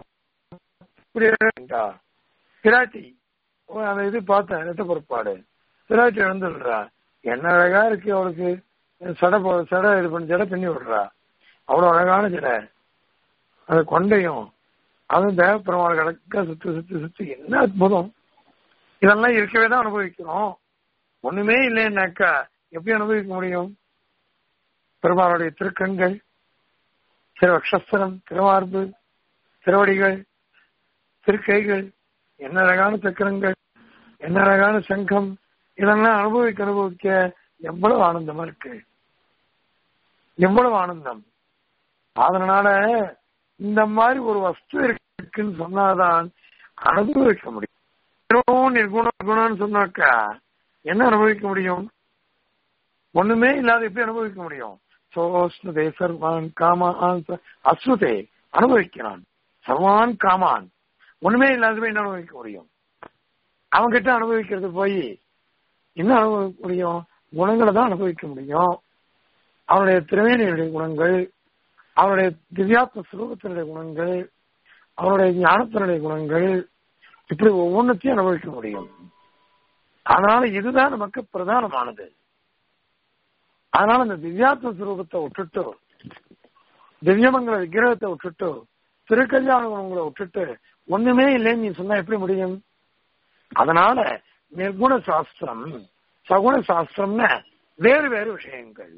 பிராட்டி அந்த இது பார்த்தேன் ரத்த பொறுப்பாடு பிராட்டி எழுந்துடுறா என்ன அழகா இருக்கு அவளுக்கு சடை போ சடை இது பண்ணி ஜடை பண்ணி விடுறா அவ்வளவு அழகான ஜடை அது கொண்டையும் அதுவும் தேவப்பெருமாள் கணக்க சுத்தி சுத்தி சுத்தி என்ன அற்புதம் இதெல்லாம் இருக்கவே தான் அனுபவிக்கிறோம் ஒண்ணுமே இல்லைன்னாக்கா எப்படி அனுபவிக்க முடியும் பெருமாளுடைய திருக்கண்கள் திருவக்ஷஸ்தரம் திருமார்பு திருவடிகள் திருக்கைகள் என்ன அழகான சக்கரங்கள் என்ன அழகான சங்கம் இதெல்லாம் அனுபவிக்க அனுபவிக்க எவ்வளவு ஆனந்தமா இருக்கு எவ்வளவு ஆனந்தம் அதனால இந்த மாதிரி ஒரு வஸ்து இருக்குன்னு சொன்னாதான் அனுபவிக்க முடியும் நிர்குணம் நிர்குணம்னு சொன்னாக்கா என்ன அனுபவிக்க முடியும் ஒண்ணுமே இல்லாத எப்படி அனுபவிக்க முடியும் சோஸ்னுதே சர்வான் காமான் அஸ்ருதே அனுபவிக்கிறான் சர்வான் காமான் ஒண்ணுமே இல்லாதவே என்ன அனுபவிக்க முடியும் அவன்கிட்ட அனுபவிக்கிறது போய் என்ன அனுபவிக்க முடியும் குணங்களை தான் அனுபவிக்க முடியும் அவனுடைய திறமையினுடைய குணங்கள் அவனுடைய திவ்யாத்ம சுரூபத்தினுடைய குணங்கள் அவனுடைய ஞானத்தினுடைய குணங்கள் இப்படி ஒவ்வொன்றத்தையும் அனுபவிக்க முடியும் அதனால இதுதான் நமக்கு பிரதானமானது அதனால இந்த திவ்யாத்ம சுரூபத்தை விட்டுட்டு திவ்யமங்கல விக்கிரகத்தை விட்டுட்டு திருக்கல்யாண குணங்களை விட்டுட்டு ஒண்ணுமே இல்லைன்னு நீ சொன்னா எப்படி முடியும் அதனால நிர்குண சாஸ்திரம் சகுண சாஸ்திரம்னா வேறு வேறு விஷயங்கள்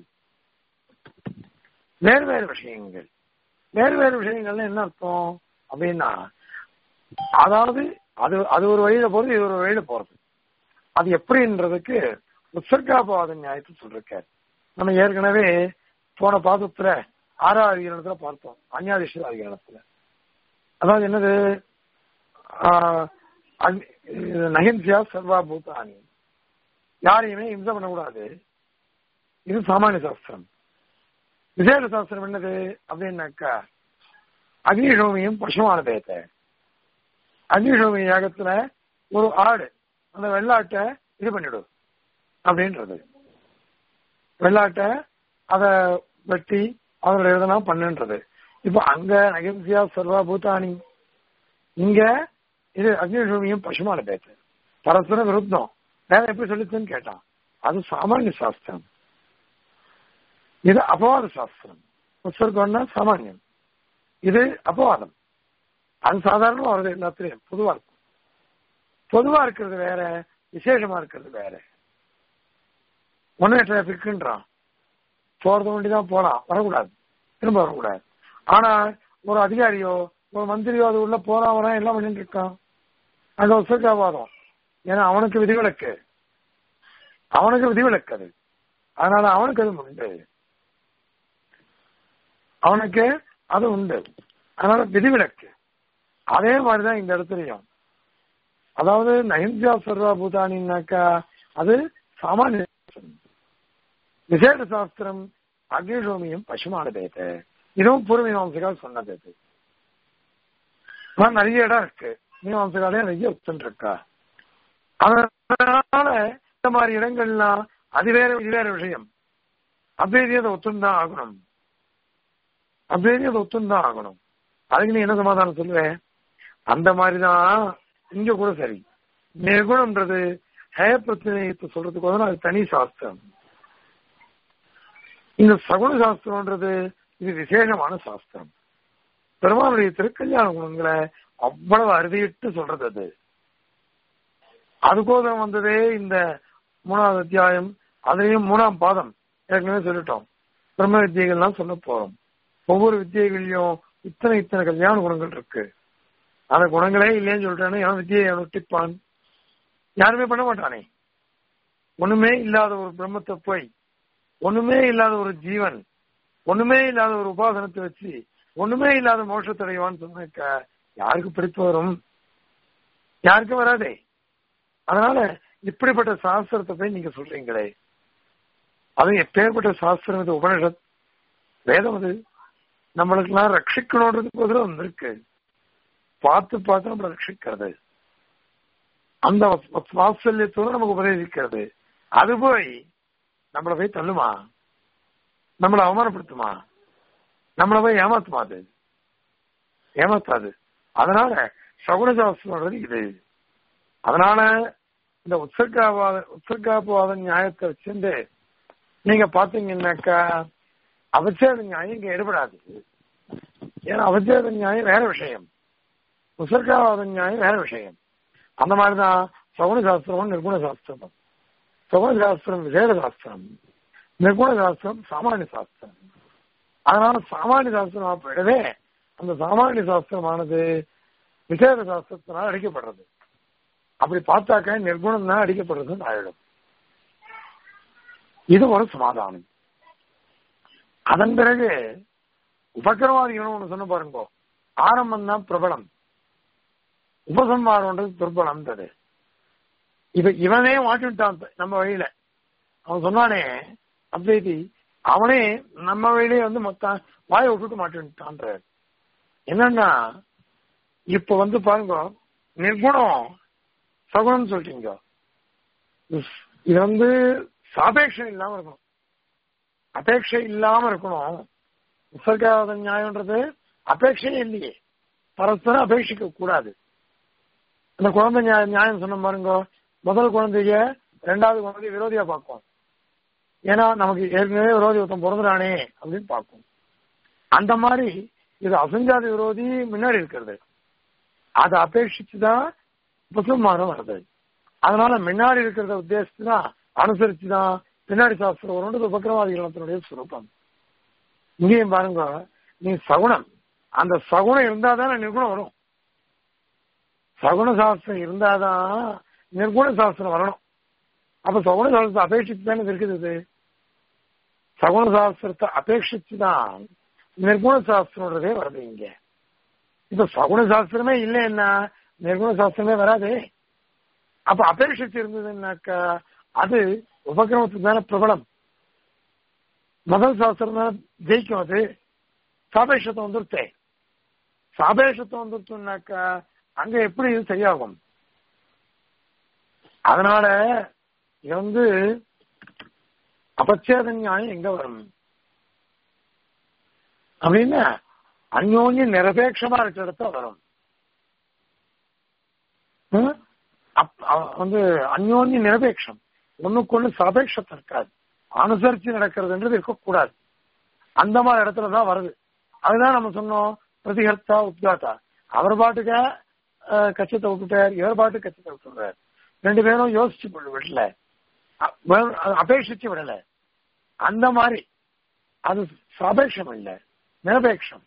வேறு வேறு விஷயங்கள் வேறு வேறு விஷயங்கள்ல என்ன அர்த்தம் அப்படின்னா அதாவது அது அது ஒரு வழியில போறது இது ஒரு வழியில போறது அது எப்படின்றதுக்கு உற்சர்காபாத நியாயத்தை சொல்லிருக்காரு நம்ம ஏற்கனவே போன பாதத்துல ஆறாவது அதிகாரத்துல பார்த்தோம் அந்யாதிஷ்டர் அதிகாரத்துல அதாவது என்னது நகிம்சியா சர்வா பூதானி யாரையுமே இம்சை பண்ணக்கூடாது இது சாமானிய சாஸ்திரம் விசேஷ சாஸ்திரம் என்னது அப்படின்னாக்கா அக்னிஷோமியும் பசுமான பேத்த அக்னிஷோமி யாகத்துல ஒரு ஆடு அந்த வெள்ளாட்டை இது பண்ணிடும் அப்படின்றது வெள்ளாட்டை அதை வெட்டி அதோட இதெல்லாம் பண்ணுன்றது இப்ப அங்க அகிம்சியா சர்வா பூதானி இங்க இது அக்னிஷோமியும் பசுமான பேத்து பரஸ்பர விருத்தம் வேற எப்படி சொல்லிச்சுன்னு கேட்டான் அது சாமானிய சாஸ்திரம் இது அபவாத சாஸ்திரம் உற்சர்கம்னா சாமானியம் இது அபவாதம் அது சாதாரணமா வருது எல்லாத்துலயும் பொதுவா இருக்கும் பொதுவா இருக்கிறது வேற விசேஷமா இருக்கிறது வேற ஒன்னே டிராபிக்ன்றான் போறது வண்டிதான் போலாம் வரக்கூடாது திரும்ப வரக்கூடாது ஆனா ஒரு அதிகாரியோ ஒரு மந்திரியோ அது உள்ள போறான் வரான் எல்லாம் பண்ணிட்டு இருக்கான் அங்க உற்சர்காவாதம் ஏன்னா அவனுக்கு விதிவிலக்கு அவனுக்கு விதிவிலக்கு அது அதனால அவனுக்கு அது உண்டு அவனுக்கு அது உண்டு அதனால விதிவிலக்கு அதே மாதிரிதான் இந்த இடத்துலயும் அதாவது நயன்ஜா சர்வா பூதானின்னாக்கா அது சாமானிய விசேஷ சாஸ்திரம் அக்னிஷோமியும் பசுமான பேத்த இதுவும் பூர்வ மீமாம்சகால் சொன்னது இது நிறைய இடம் இருக்கு மீமாம்சகாலே நிறைய ஒத்துன்னு இருக்கா அவன் அதனால இந்த மாதிரி இடங்கள்லாம் அது வேற இது வேற விஷயம் அத்வைதியதை ஒத்துந்தான் ஆகணும் அத்வைதியதை ஒத்துந்தான் ஆகணும் அதுக்கு நீ என்ன சமாதானம் சொல்லுவேன் அந்த மாதிரிதான் இங்க கூட சரி நிர்குணம்ன்றது ஹய பிரச்சனையத்தை சொல்றதுக்கு அது தனி சாஸ்திரம் இந்த சகுன சாஸ்திரம்ன்றது இது விசேஷமான சாஸ்திரம் பெருமானுடைய திருக்கல்யாண குணங்களை அவ்வளவு அறுதியிட்டு சொல்றது அது அதுக்கோசரம் வந்ததே இந்த மூணாவது அத்தியாயம் அதுலயும் மூணாம் பாதம் ஏற்கனவே சொல்லிட்டோம் பிரம்ம வித்தியைகள்லாம் சொல்ல போறோம் ஒவ்வொரு வித்தியைகள்லயும் இத்தனை இத்தனை கல்யாண குணங்கள் இருக்கு அந்த குணங்களே இல்லைன்னு சொல்லிட்டானே எவன் வித்தியை நொட்டிப்பான் யாருமே பண்ண மாட்டானே ஒண்ணுமே இல்லாத ஒரு பிரம்மத்தை போய் ஒண்ணுமே இல்லாத ஒரு ஜீவன் ஒண்ணுமே இல்லாத ஒரு உபாசனத்தை வச்சு ஒண்ணுமே இல்லாத மோட்சத்தடைவான்னு சொன்னாக்க யாருக்கு பிடிப்பு வரும் யாருக்கும் வராதே அதனால இப்படிப்பட்ட சாஸ்திரத்தை போய் நீங்க சொல்றீங்களே அது எப்பேற்பட்ட சாஸ்திரம் இது உபனிஷத் வேதம் அது நம்மளுக்கெல்லாம் ரட்சிக்கணுன்றதுக்கு பதிலாக வந்திருக்கு பார்த்து பார்த்து நம்மளை ரட்சிக்கிறது அந்த வாத்சல்யத்தோடு நமக்கு உபதேசிக்கிறது அது போய் நம்மளை போய் தள்ளுமா நம்மளை அவமானப்படுத்துமா நம்மளை போய் ஏமாத்துமா அது ஏமாத்தாது அதனால சகுன சாஸ்திரம் இது அதனால இந்த உற்சர்காவாத உற்சர்காபவாத நியாயத்தை வச்சிருந்து நீங்க பாத்தீங்கன்னாக்கா அவச்சேத நியாயம் இங்க எடுபடாது ஏன்னா அவச்சேத நியாயம் வேற விஷயம் உசர்காவாத நியாயம் வேற விஷயம் அந்த மாதிரிதான் சகுன சாஸ்திரம் நிர்குண சாஸ்திரம் சகுன சாஸ்திரம் விசேட சாஸ்திரம் நிர்குண சாஸ்திரம் சாமானிய சாஸ்திரம் அதனால சாமானிய சாஸ்திரம் அப்படவே அந்த சாமானிய சாஸ்திரமானது விசேட சாஸ்திரத்தினால் அடிக்கப்படுறது அப்படி பார்த்தாக்க நிர்குணம் தான் அடிக்கப்படுறதுன்னு ஆயிடும் இது ஒரு சமாதானம் அதன் பிறகு உபக்கிரவாதிகள் ஒண்ணு சொன்ன பாருங்க ஆரம்பம் தான் பிரபலம் உபசம்மாரம்ன்றது துர்பலம்ன்றது இப்ப இவனே மாட்டிவிட்டான் நம்ம வழியில அவன் சொன்னானே அத்வைதி அவனே நம்ம வழியிலே வந்து மொத்தம் வாயை விட்டுட்டு மாட்டிவிட்டான்ற என்னன்னா இப்ப வந்து பாருங்க நிர்குணம் சகுனம் சொல்றீங்க இது வந்து சாபேட்சம் இல்லாம இருக்கணும் அபேட்சை இல்லாம இருக்கணும் உசர்காத நியாயம்ன்றது அபேட்சையே இல்லையே பரஸ்பரம் அபேட்சிக்க கூடாது அந்த குழந்தை நியாயம் நியாயம் சொன்ன பாருங்க முதல் குழந்தைய ரெண்டாவது குழந்தைய விரோதியா பார்க்கும் ஏன்னா நமக்கு ஏற்கனவே விரோதி ஒருத்தன் பிறந்துறானே அப்படின்னு பார்க்கும் அந்த மாதிரி இது அசஞ்சாதி விரோதி முன்னாடி இருக்கிறது அதை அபேட்சிச்சுதான் உபசம்மானம் வருது அதனால முன்னாடி இருக்கிறத உத்தேசிச்சுதான் அனுசரிச்சுதான் பின்னாடி சாஸ்திரம் வரும்ன்றது உபக்கிரவாதிகளத்தினுடைய சுரூபம் இங்கேயும் பாருங்க நீ சகுனம் அந்த சகுனம் இருந்தாதான் நிர்குணம் வரும் சகுன சாஸ்திரம் இருந்தாதான் நிர்குண சாஸ்திரம் வரணும் அப்ப சகுன சாஸ்திரத்தை அபேட்சித்து தானே இருக்குது இது சகுன சாஸ்திரத்தை அபேட்சிச்சுதான் நிர்குண சாஸ்திரம்ன்றதே வருது இங்க இப்ப சகுன சாஸ்திரமே இல்லைன்னா நிர்குண சாஸ்திரமே வராது அப்ப அபேட்சிச்சு இருந்ததுன்னாக்கா அது உபகிரமத்துக்கு தானே பிரபலம் முதல் சாஸ்திரம் தானே ஜெயிக்கும் அது சாபேஷத்தை வந்துருத்தே சாபேஷத்தை வந்துருத்தோம்னாக்கா அங்க எப்படி இது சரியாகும் அதனால இது வந்து அபச்சேத நியாயம் எங்க வரும் அப்படின்னா அந்யோன்யம் நிரபேட்சமா இருக்கிற இடத்த வரும் வந்து அந்யோன்ய நிரபேட்சம் ஒண்ணுக்கு ஒண்ணு சாபேட்சத்தை இருக்காது அனுசரிச்சு நடக்கிறதுன்றது இருக்கக்கூடாது அந்த மாதிரி இடத்துலதான் வருது அதுதான் நம்ம சொன்னோம் பிரதிகர்த்தா உத்காத்தா அவர் பாட்டுக்க கச்சத்தை விட்டுட்டார் இவர் பாட்டு கச்சத்தை விட்டுறார் ரெண்டு பேரும் யோசிச்சு விடல அபேட்சிச்சு விடல அந்த மாதிரி அது சாபேட்சம் இல்ல நிரபேட்சம்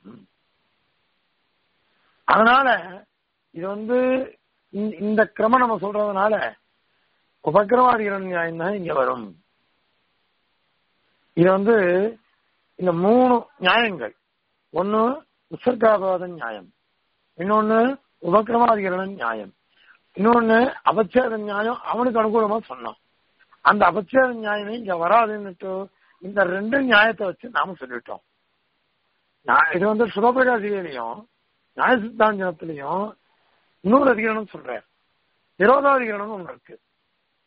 அதனால இது வந்து இந்த கிரமம் நம்ம சொல்றதுனால உபக்கிரவாதிகள் நியாயம் தான் இங்க வரும் இது வந்து இந்த மூணு நியாயங்கள் ஒன்னு உசர்காபாத நியாயம் இன்னொன்னு உபக்கிரமாதிகரண நியாயம் இன்னொன்னு அபச்சேத நியாயம் அவனுக்கு அனுகூலமா சொன்னான் அந்த அபச்சேத நியாயமே இங்க வராதுன்னுட்டு இந்த ரெண்டு நியாயத்தை வச்சு நாம சொல்லிட்டோம் இது வந்து சுபபிரகாசியிலையும் நியாய சித்தாந்தத்திலையும் இன்னொரு அதிகரணம் சொல்றேன் விரோதாதிகரணம் ஒண்ணு இருக்கு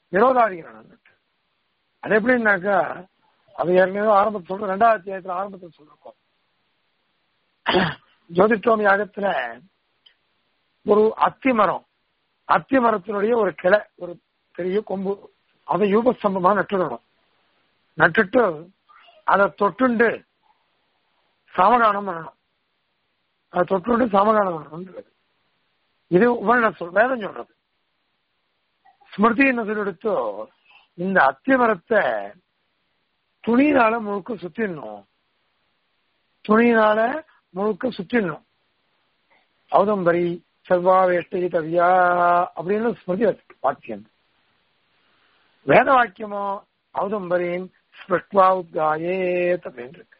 விரோதாதிகரணம் அது எப்படின்னாக்கா அது ஏற்கனவே ஆரம்பத்தில் சொல்ற ரெண்டாவது அத்தியாயத்துல ஆரம்பத்தில் சொல்லிருக்கோம் ஜோதிஷ்டோமி யாகத்துல ஒரு அத்தி மரம் அத்தி மரத்தினுடைய ஒரு கிளை ஒரு பெரிய கொம்பு அதை யூபஸ்தம்பமா நட்டுடணும் நட்டுட்டு அதை தொட்டுண்டு சாமகானம் பண்ணணும் அதை தொட்டுண்டு சாமகானம் பண்ணணும் இது உபரண சொல் வேதம் சொல்றது ஸ்மிருதி என்ன சொல்லிடுத்தோ இந்த அத்தி மரத்தை துணியினால முழுக்க சுத்திடணும் துணியினால முழுக்க சுத்திடணும் ஔதம்பரி செவ்வா வேஷ்டை தவியா அப்படின்னு ஸ்மிருதி வாக்கியம் வேத வாக்கியமோ ஔதம்பரின் ஸ்பிருஷ்வா உத்காயேத் அப்படின்னு இருக்கு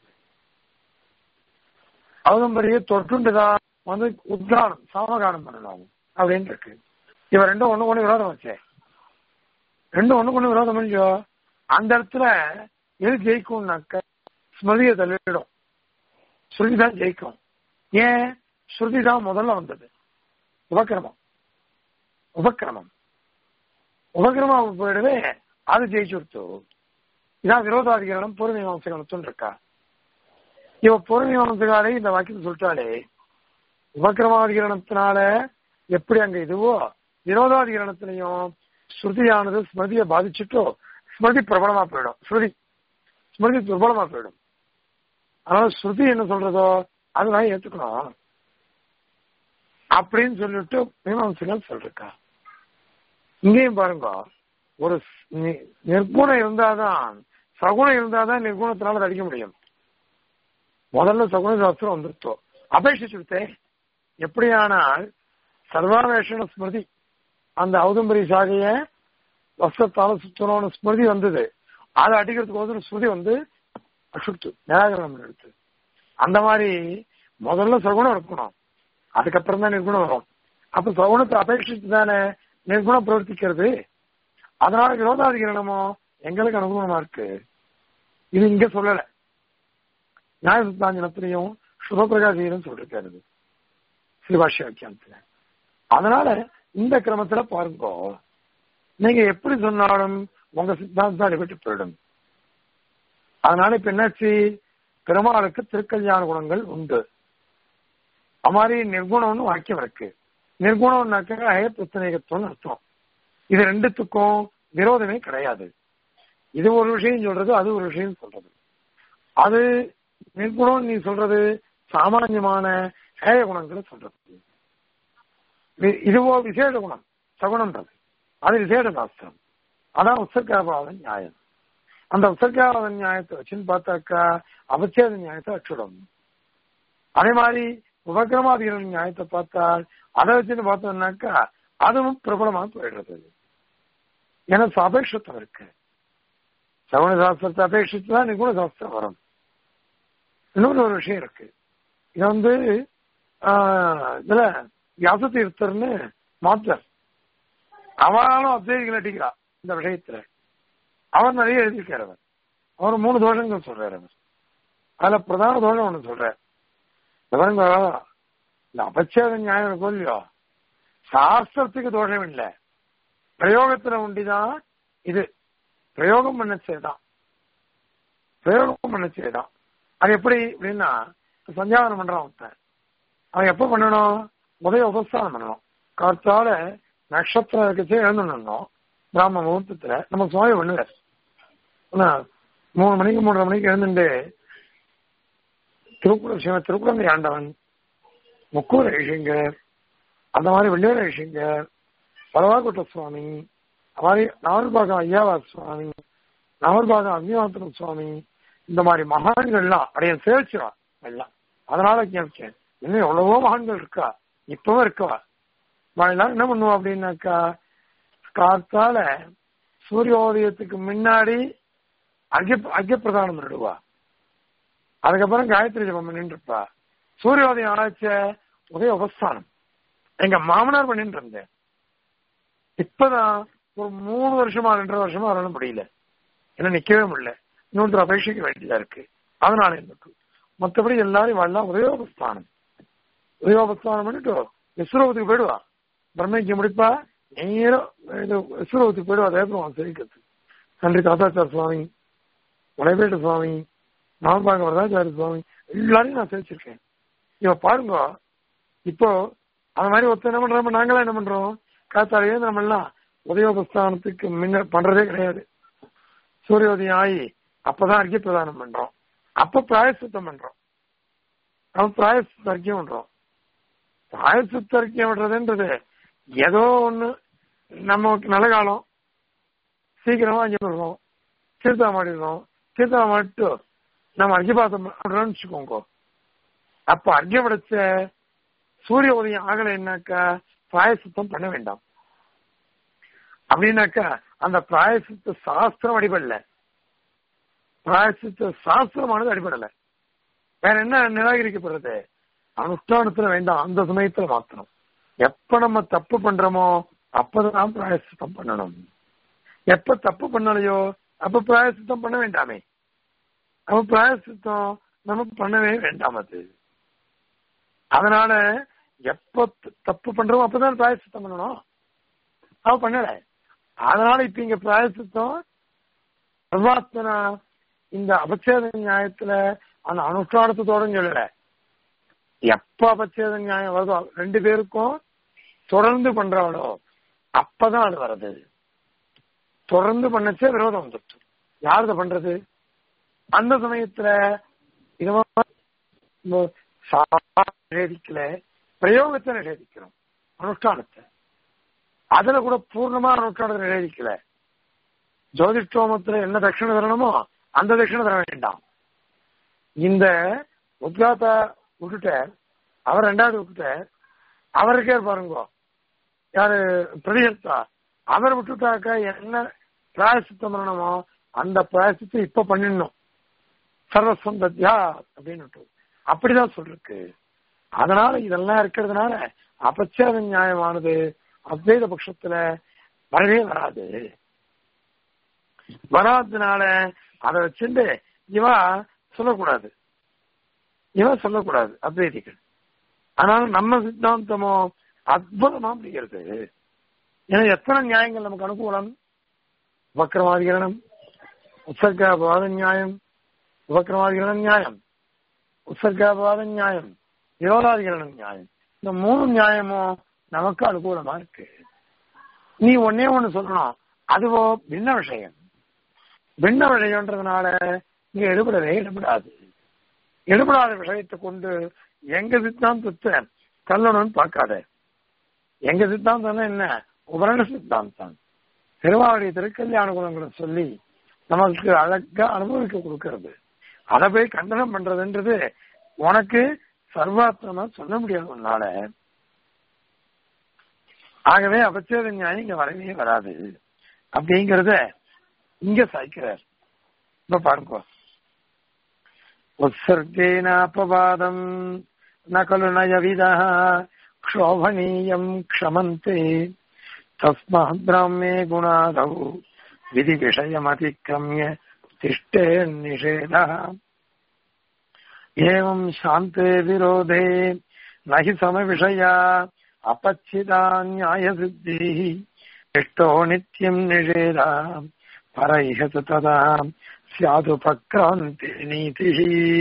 ஔதம்பரியை தொட்டுண்டுதான் வந்து உத்கானம் சாமகானம் பண்ணணும் அப்படின்னு இருக்கு இவன் ரெண்டும் ஒண்ணு ஒண்ணு விரோதம் வச்சே ரெண்டும் ஒண்ணுக்கு ஒண்ணு விரோதம் இல்லையோ அந்த இடத்துல எது ஜெயிக்கும்னாக்க ஸ்மிருதியை தள்ளிடும் ஸ்ருதி தான் ஜெயிக்கும் ஏன் ஸ்ருதி தான் முதல்ல வந்தது உபக்கிரமம் உபக்கிரமம் உபக்கிரமம் போயிடவே அது ஜெயிச்சுடுத்து இதான் விரோதாதிகாரம் பூர்வீமாசகத்துன்னு இருக்கா இவ பூர்வீமாசகாலே இந்த வாக்கியம் சொல்லிட்டாலே உபக்கிரமாதிகரணத்தினால எப்படி அங்க இதுவோ விரோதாதிகரணத்திலையும் ஸ்ருதியானது ஸ்மிருதியை பாதிச்சுட்டோ ஸ்மிருதி பிரபலமா போயிடும் ஸ்ருதி ஸ்மிருதி துர்பலமா போயிடும் அதனால ஸ்ருதி என்ன சொல்றதோ அதுதான் ஏத்துக்கணும் அப்படின்னு சொல்லிட்டு மீமாம்சங்கள் சொல்லிருக்கா இங்கேயும் பாருங்க ஒரு நிர்குணம் இருந்தாதான் சகுணம் இருந்தாதான் நிர்குணத்தினால அடிக்க முடியும் முதல்ல சகுன சாஸ்திரம் வந்துருத்தோம் அபேட்சிச்சுட்டே எப்படியானால் சர்வாவேஷண ஸ்மிருதி அந்த ஔதம்பரி சாகைய வஸ்திரத்தால சுத்தணும்னு ஸ்மிருதி வந்தது அதை அடிக்கிறதுக்கு ஸ்மிருதி வந்து அசுத்து நிராகரணம் எடுத்து அந்த மாதிரி முதல்ல சகுனம் இருக்கணும் அதுக்கப்புறம் தான் நிர்குணம் வரும் அப்ப சகுனத்தை அபேட்சித்து தானே நிர்குணம் பிரவர்த்திக்கிறது அதனால விரோதாதிகரணமோ எங்களுக்கு அனுகூலமா இருக்கு இது இங்க சொல்லல நியாய சித்தாஞ்சனத்திலையும் சுபபிரகாசியிலும் சொல்லிருக்காரு ஸ்ரீபாஷ்ய வியாக்கியானத்துல அதனால இந்த கிரமத்துல பாருங்க நீங்க எப்படி சொன்னாலும் உங்க சித்தாந்தம் அடிபட்டு போயிடும் அதனால இப்ப என்னாச்சு பெருமாளுக்கு திருக்கல்யாண குணங்கள் உண்டு அமாரி நிர்குணம்னு வாக்கியம் இருக்கு நிர்குணம்னாக்க அயப்பிரத்தனைகத்துவம்னு அர்த்தம் இது ரெண்டுத்துக்கும் விரோதமே கிடையாது இது ஒரு விஷயம் சொல்றது அது ஒரு விஷயம் சொல்றது அது நிர்குணம் நீ சொல்றது சாமான்யமான ஹேய குணங்களை சொல்றது இதுவோ விசேஷ குணம் சகுணம்ன்றது அது விசேஷ சாஸ்திரம் அதான் உத்தர்காபாத நியாயம் அந்த உத்தர்காபாத நியாயத்தை வச்சுன்னு பார்த்தாக்கா அவச்சேத நியாயத்தை அச்சுடும் அதே மாதிரி உபக்கிரமாதிகள் நியாயத்தை பார்த்தால் அதை வச்சுன்னு பார்த்தோம்னாக்கா அதுவும் பிரபலமா போயிடுறது ஏன்னா அபேட்சத்தம் இருக்கு சகுன சாஸ்திரத்தை அபேட்சித்து தான் நிகுண சாஸ்திரம் வரும் இன்னொரு ஒரு விஷயம் இருக்கு இது வந்து இதுல வியாச தீர்த்தர்னு மாத்தர் அவனாலும் அத்வைதிகள் அடிக்கிறா இந்த விஷயத்துல அவர் நிறைய எழுதியிருக்காரு அவர் அவர் மூணு தோஷங்கள் சொல்றாரு அவர் அதுல பிரதான தோஷம் ஒண்ணு சொல்றாரு பாருங்க இந்த அபச்சேத நியாயம் இருக்கும் இல்லையோ சாஸ்திரத்துக்கு தோஷம் இல்லை பிரயோகத்துல உண்டிதான் இது பிரயோகம் பண்ணச்சேதான் பிரயோகம் பண்ணச்சேதான் அது எப்படி அப்படின்னா சஞ்சாவனம் பண்றான் ஒருத்தன் அவன் எப்ப பண்ணணும் உதய உபஸ்தானம் பண்ணணும் காத்தால நட்சத்திரம் இருக்கச்சே எழுந்துடணும் பிராம முகூர்த்தத்துல நம்ம சுவாமி பண்ணுவார் மூணு மணிக்கு மூன்றரை மணிக்கு எழுந்துட்டு திருக்குற சிவ திருக்குறந்தை ஆண்டவன் முக்கூர் ஐஷிங்கர் அந்த மாதிரி வெள்ளியூர் ஐஷிங்கர் பலவாக்குட்ட சுவாமி அது மாதிரி நாவல்பாகம் ஐயாவா சுவாமி நாவல்பாகம் அக்னிவாத்திரம் சுவாமி இந்த மாதிரி மகான்கள்லாம் அடைய சேவிச்சிடும் எல்லாம் அதனால கேட்கேன் இன்னும் எவ்வளவோ மகான்கள் இருக்கா இப்பவும் இருக்கவா எல்லாரும் என்ன பண்ணுவோம் அப்படின்னாக்கா காத்தால சூரியோதயத்துக்கு முன்னாடி அர்க்கிய அர்க்கிய பிரதானம் பண்ணிடுவா அதுக்கப்புறம் காயத்ரி ஜபம் பண்ணிட்டு இருப்பா சூரியோதயம் ஆராய்ச்ச உதய உபஸ்தானம் எங்க மாமனார் பண்ணிட்டு இருந்தேன் இப்பதான் ஒரு மூணு வருஷமா ரெண்டரை வருஷமா வரணும் முடியல என்ன நிக்கவே முடியல இன்னொருத்தர் அபேட்சிக்க வேண்டியதா இருக்கு அதனால எனக்கு மற்றபடி எல்லாரும் வரலாம் உதயோபஸ்தானம் உதயோபஸ்தானம் பண்ணிட்டு விஸ்வரூபத்துக்கு போயிடுவா பிரம்மைக்கு முடிப்பா நேரம் இது சூரவத்துக்கு போயிடும் அதே அப்புறம் சேவிக்கிறது நன்றி தாத்தாச்சார சுவாமி உடைபேட்டு சுவாமி நாமபாங்க வரதாச்சாரி சுவாமி எல்லாரையும் நான் சேவிச்சிருக்கேன் இவ பாருங்க இப்போ அந்த மாதிரி ஒருத்தர் என்ன பண்றோம் நாங்களாம் என்ன பண்றோம் காத்தாலேயே நம்ம எல்லாம் உதயோபஸ்தானத்துக்கு முன்ன பண்றதே கிடையாது சூரியோதயம் ஆகி அப்பதான் அர்க்கிய பிரதானம் பண்றோம் அப்ப பிராயசுத்தம் பண்றோம் நம்ம பிராயசுத்த அர்க்கியம் பண்றோம் பிராயசுத்த அர்க்கியம் பண்றதுன்றது ஏதோ ஒண்ணு நமக்கு நல்ல காலம் சீக்கிரமா அங்கே போடுறோம் தீர்த்தா மாடிடுறோம் தீர்த்தா மாட்டு நம்ம அர்க்கியபாசம் பண்றோம்னு வச்சுக்கோங்க அப்ப அர்க்கியம் படைச்ச சூரிய உதயம் ஆகலைன்னாக்கா பிராயசுத்தம் பண்ண வேண்டாம் அப்படின்னாக்கா அந்த பிராயசித்த சாஸ்திரம் அடிபடல பிராயசித்த சாஸ்திரமானது அடிபடல வேற என்ன நிராகரிக்கப்படுறது அனுஷ்டானத்துல வேண்டாம் அந்த சமயத்துல மாத்தணும் எப்ப நம்ம தப்பு பண்றோமோ அப்பதான் பிராயசித்தம் பண்ணணும் எப்ப தப்பு பண்ணலையோ அப்ப பிராயசித்தம் பண்ண வேண்டாமே அப்ப பிராயசித்தம் நமக்கு பண்ணவே வேண்டாம் அது அதனால எப்ப தப்பு பண்றோமோ அப்பதான் பிராயசித்தம் பண்ணணும் அவ பண்ணல அதனால இப்ப இங்க பிராயசித்தம் சர்வாத்மனா இந்த அபச்சேத நியாயத்துல அந்த அனுஷ்டானத்தோட சொல்லல எப்ப அபச்சேத நியாயம் வருதோ ரெண்டு பேருக்கும் தொடர்ந்து பண்றாளோ அப்பதான் அது வருது தொடர்ந்து பண்ணச்சே விரோதம் வந்துட்டு யாருத பண்றது அந்த சமயத்துல நிஷேதிக்கல பிரயோகத்தை நிஷேதிக்கிறோம் அனுஷ்டானத்தை அதுல கூட பூர்ணமா அனுஷ்டானத்தை நிஷேதிக்கல ஜோதிஷ்டோமத்துல என்ன தட்சிணை தரணுமோ அந்த தட்சிணை தர வேண்டாம் இந்த உத்காத்தா விட்டுட்ட அவர் ரெண்டாவது விட்டுட்ட அவருக்கே பாருங்க யாரு பிரதிகர்த்தா அவர் விட்டுட்டாக்க என்ன பிராயசித்தம் பண்ணணுமோ அந்த பிராயசித்தை இப்ப பண்ணிடணும் சர்வசந்தத்யா அப்படின்னு அப்படிதான் சொல்லிருக்கு அதனால இதெல்லாம் இருக்கிறதுனால அபச்சேத நியாயமானது அத்வைத பட்சத்துல வரவே வராது வராததுனால அதை வச்சுட்டு இவா சொல்லக்கூடாது இவன் சொல்லக்கூடாது அத்வைதிகள் அதனால நம்ம சித்தாந்தமோ அற்புதமா முடிகிறது ஏன்னா எத்தனை நியாயங்கள் நமக்கு அனுகூலம் உபக்கிரமாதிகரணம் உற்சர்காபாத நியாயம் உபக்கிரமாதிகரண நியாயம் உற்சர்காபாத நியாயம் விரோதாதிகரண நியாயம் இந்த மூணு நியாயமும் நமக்கு அனுகூலமா இருக்கு நீ ஒன்னே ஒண்ணு சொல்லணும் அதுவோ பின்ன விஷயம் பின்ன விஷயம்ன்றதுனால இங்க எடுபடவே எடுபடாது எடுபடாத விஷயத்தை கொண்டு எங்க சித்தாந்தத்தை தள்ளணும்னு பார்க்காத எங்க சித்தாந்தம் என்ன உபரண சித்தாந்தம் திருவாவடி திருக்கல்யாண குணங்களை சொல்லி நமக்கு அழகா அனுபவிக்க கொடுக்கறது அதை போய் கண்டனம் பண்றதுன்றது உனக்கு சர்வாத்மமா சொல்ல முடியாது உன்னால ஆகவே அபச்சேத நியாயம் இங்க வரவே வராது அப்படிங்கறத இங்க சாய்க்கிறார் இப்ப பாருங்க உத்சர்கேனாபவாதம் நகலு நயவிதா க்ஷோபணீயம் க்ஷமந்தே தஸ்மாத் பிராமே குணாதௌ விதி விஷயமதிக்கிரமிய திஷ்டே நிஷேதா एवं शान्ते विरोधे न हि समविषया अपच्छिता न्यायसिद्धिः इष्टो नित्यम् निषेधा पर इह तु तदा स्यादुपक्रान्ति नीतिः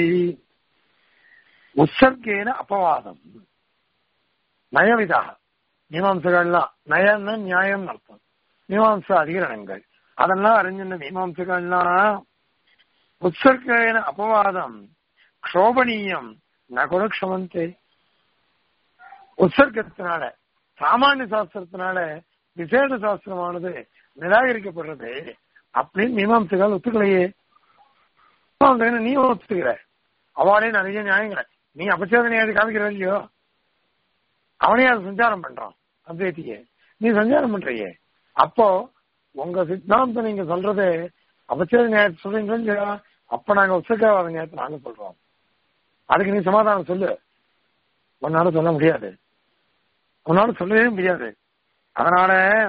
உற்சர்கேன அபவாதம் நயவிதா மீமாம்சகள்லாம் நயம்னா நியாயம் அர்த்தம் மீமாம்ச அதிகரணங்கள் அதெல்லாம் அறிஞ்சிருந்த மீமாம்சகள்லாம் உற்சர்கேன அபவாதம் க்ஷோபணீயம் நகுண க்ஷமந்தே உற்சர்க்கத்தினால சாமானிய சாஸ்திரத்தினால விசேஷ சாஸ்திரமானது நிராகரிக்கப்படுறது அப்படின்னு மீமாம்சகால் ஒத்துக்கலையே நீ ஒத்துக்கிற அவளே நிறைய நியாயங்களை நீ அபச்சேத நியாயத்தை காமிக்கிற இல்லையோ அவனே அதை சஞ்சாரம் பண்றான் அத்வைத்தியே நீ சஞ்சாரம் பண்றியே அப்போ உங்க சித்தாந்தம் நீங்க சொல்றது அபச்சேத நியாயத்தை சொல்றீங்களோ இல்லையா அப்ப நாங்க உற்சர்கவாத நியாயத்தை நாங்க சொல்றோம் அதுக்கு நீ சமாதானம் சொல்லு உன்னால சொல்ல முடியாது உன்னால சொல்லவே முடியாது அதனால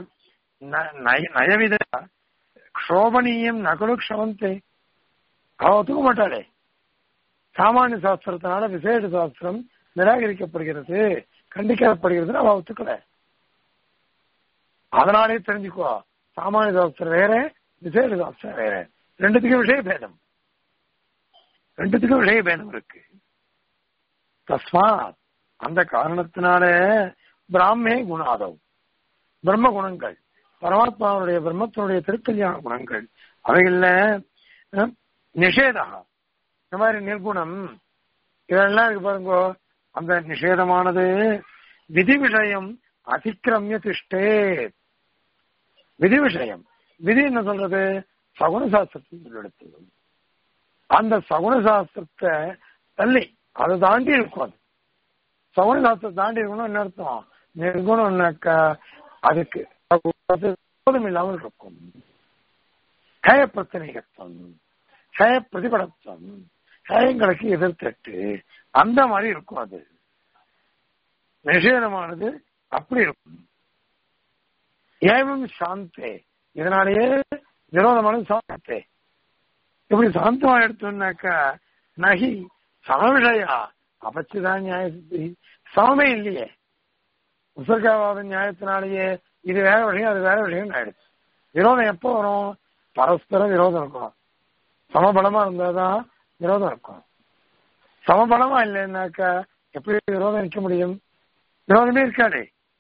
நயவித க்ஷோபனீயம் நகலு க்ஷமந்தே அவ ஒத்துக்க மாட்டாளே சாமானிய சாஸ்திரத்தினால விசேஷ சாஸ்திரம் நிராகரிக்கப்படுகிறது கண்டிக்கப்படுகிறது அவ ஒத்துக்கல அதனாலே தெரிஞ்சுக்கோ சாமானிய சாஸ்திரம் வேற விசேஷ சாஸ்திரம் வேற ரெண்டுத்துக்கும் விஷய பேதம் ரெண்டுத்துக்கும் விஷய பேதம் இருக்கு தஸ்மாத் அந்த காரணத்தினால பிராமே குணாதவ் பிரம்ம குணங்கள் பரமாத்மாவுடைய பிரம்மத்தினுடைய திருக்கல்யாண குணங்கள் அவைகள்ல அஹ், நிஷேதா இந்த மாதிரி நிர்குணம் இதெல்லாம் இருக்கு பாருங்க அந்த நிஷேதமானது விதி விஷயம் அதிக்கிரமிய திஷ்டே விதி விஷயம் விதி என்ன சொல்றது சகுன சாஸ்திரத்தை எடுத்தது அந்த சகுன சாஸ்திரத்தை தள்ளி அதை தாண்டி இருக்கும் அது சகுன சாஸ்திரத்தை தாண்டி இருக்கணும் என்ன அர்த்தம் நிர்குணம்னாக்கா அதுக்கு அது விரோதம் இல்லாமல் இருக்கும் ஹய பிரச்சனைகத்துவம் ஹய பிரதிபடத்துவம் ஹயங்களுக்கு எதிர்த்தட்டு அந்த மாதிரி இருக்கும் அது நிஷேதமானது அப்படி இருக்கும் ஏவம் சாந்தே இதனாலேயே விரோதமானது சாந்தே இப்படி சாந்தமா எடுத்தோம்னாக்கா நகி சமவிஷயா அபச்சுதான் நியாய சித்தி சமமே இல்லையே உசர்காவாத நியாயத்தினாலேயே இது வேற விஷயம் அது வேற விஷயம் ஆயிடுச்சு விரோதம் எப்போ வரும் பரஸ்பர விரோதம் இருக்கும் சமபலமா இருந்தாதான் விரோதம் இருக்கும் சமபலமா இல்லைன்னாக்கா எப்படி விரோதம் நிற்க முடியும் விரோதமே இருக்காதே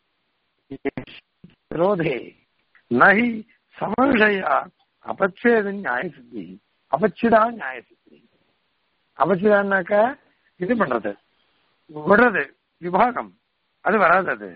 விரோதே நகி சமவிஷயா அபச்சேத நியாய சித்தி அபச்சிதா நியாய சித்தி அபச்சிதான்னாக்கா இது பண்றது விடுறது விபாகம் அது வராது அது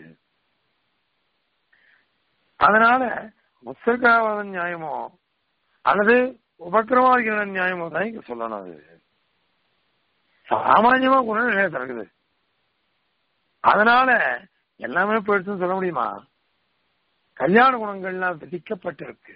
அதனால முத்தர்காவாத நியாயமோ அல்லது உபக்கிரமாதிகள நியாயமோ தான் இங்க சொல்லணும் அது சாமான்யமா குணநிலையம் இருக்குது அதனால எல்லாமே போயிடுச்சுன்னு சொல்ல முடியுமா கல்யாண குணங்கள்லாம் விதிக்கப்பட்டிருக்கு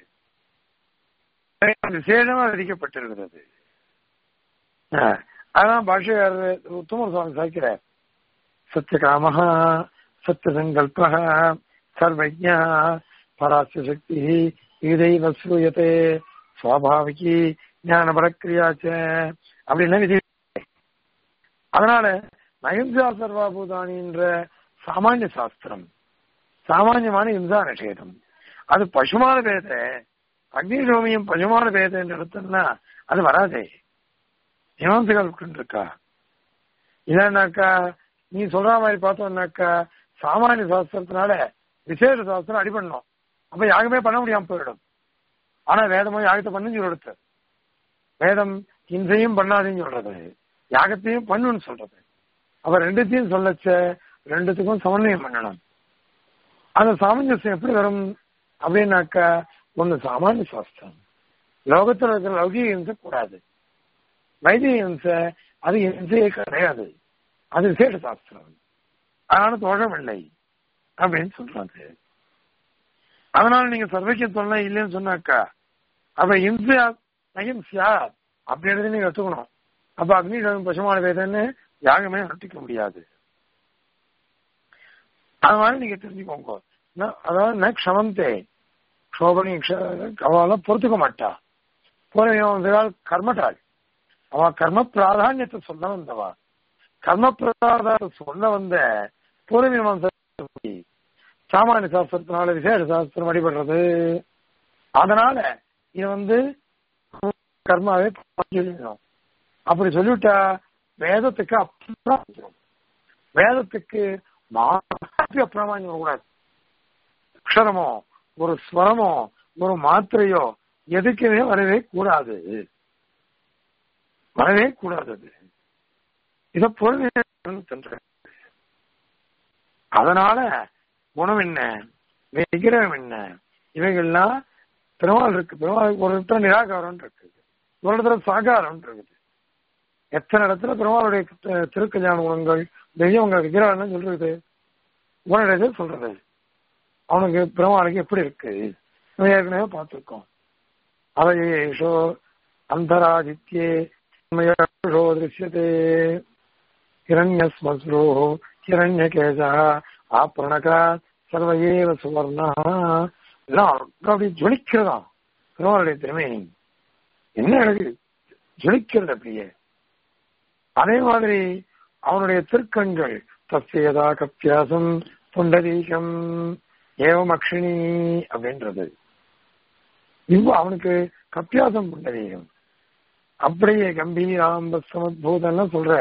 விசேஷமா விதிக்கப்பட்டிருக்கிறது ஆஹ், அதான் பாஷையாளர் உத்தமர் சுவாமி சாய்க்கிறார் சத்தியகாம சத்தியசங்கல்ப சர்வஜா பராசிய சக்தி இதைவ சூயத்தே சுவாபாவிகி ஞான பரக்கிரியாச்ச அப்படின்னா விதி அதனால நயன்சா சர்வாபூதானின்ற சாமானிய சாஸ்திரம் சாமானியமான இம்சா நிஷேதம் அது பசுமான பேத அக்னிரோமியம் பசுமான பேத என்று எடுத்தோம்னா அது வராதே மீமாம்சகால் இருக்கா இல்லைன்னாக்கா நீ சொல்ற மாதிரி பார்த்தோம்னாக்கா சாமானிய சாஸ்திரத்தினால விசேஷ சாஸ்திரம் அடிபடணும் அப்ப யாகமே பண்ண முடியாம போயிடும் ஆனா வேதமோ யாகத்தை பண்ணுன்னு சொல்றது வேதம் இன்றையும் பண்ணாதேன்னு சொல்றது யாகத்தையும் பண்ணுன்னு சொல்றது அப்ப ரெண்டுத்தையும் சொல்லச்ச ரெண்டுத்துக்கும் சமன்வயம் பண்ணணும் அந்த சாமஞ்சசியம் எப்படி வரும் அப்படின்னாக்கா ஒண்ணு சாமானிய சாஸ்திரம் லோகத்துல இருக்கிற லௌகிக இம்சை கூடாது வைதிக இம்சை அது இம்சையே கிடையாது அது விசேஷ சாஸ்திரம் அதனால தோஷம் இல்லை அப்படின்னு சொல்றாங்க அதனால நீங்க சர்வக்கியத்தொல்லை இல்லைன்னு சொன்னாக்கா அப்ப இம்சையா அஹிம்சையா அப்படின்றத நீங்க எடுத்துக்கணும் அப்ப அக்னி பசுமான வேதன்னு யாகமே நட்டிக்க முடியாது அது மாதிரி நீங்க தெரிஞ்சுக்கோங்க ந- அதாவது ந க்ஷமந்தே க்ஷோபனி அவெல்லாம் பொறுத்துக்க மாட்டா பூர்வம் கர்மட்டாள் அவ கர்ம பிராதானியத்தை சொல்ல வந்தவா கர்ம பிராதானத்தை சொல்ல வந்த பூர்வீனம் சாமானிய சாஸ்திரத்தினால விசேஷ சாஸ்திரம் அடிபடுறது அதனால இது வந்து கர்மாவே சொல்லிடணும் அப்படி சொல்லிவிட்டா வேதத்துக்கு அப்புறம் வேதத்துக்கு மாற்றி அப்பிரமாஞ்சம் கூடாது அக்ஷரமோ ஒரு ஸ்வரமோ ஒரு மாத்திரையோ எதுக்குமே வரவே கூடாது வரவே கூடாது அது இத பொருள் அதனால குணம் என்ன விக்கிரகம் என்ன இவைகள்லாம் பெருமாள் இருக்கு பெருமாள் ஒரு இடத்துல நிராகாரம் இருக்குது ஒரு இடத்துல சாகாரம் இருக்குது எத்தனை இடத்துல பெருமாளுடைய தி- திருக்கல்யாண குணங்கள் தெய்வங்க விக்கிரகம் சொல்றது குணநிலை சொல்றது அவனுக்கு பெருமாளுக்கு எப்படி இருக்கு நம்ம ஏற்கனவே பார்த்திருக்கோம் அவையேஷோ அந்தராதித்யே மயஷோ திருஷ்யதே ஹிரண்யஸ்மஸ்ரோ ஹிரண்யகேசா ஆப்ரணகா சர்வயேவ சுவர்ணா எல்லாம் அப்படி ஜொலிக்கிறதா பெருமாளுடைய திறமை என்ன எனக்கு ஜொலிக்கிறது அப்படியே அதே மாதிரி அவனுடைய திருக்கண்கள் தஸ்யதா கப்பியாசம் புண்டரீகம் ஏவம் அக்ஷினி அப்படின்றது இவ்வ அவனுக்கு கப்பியாசம் புண்டரீகம் அப்படியே கம்பீராம்ப சமத்பூதம்லாம் சொல்ற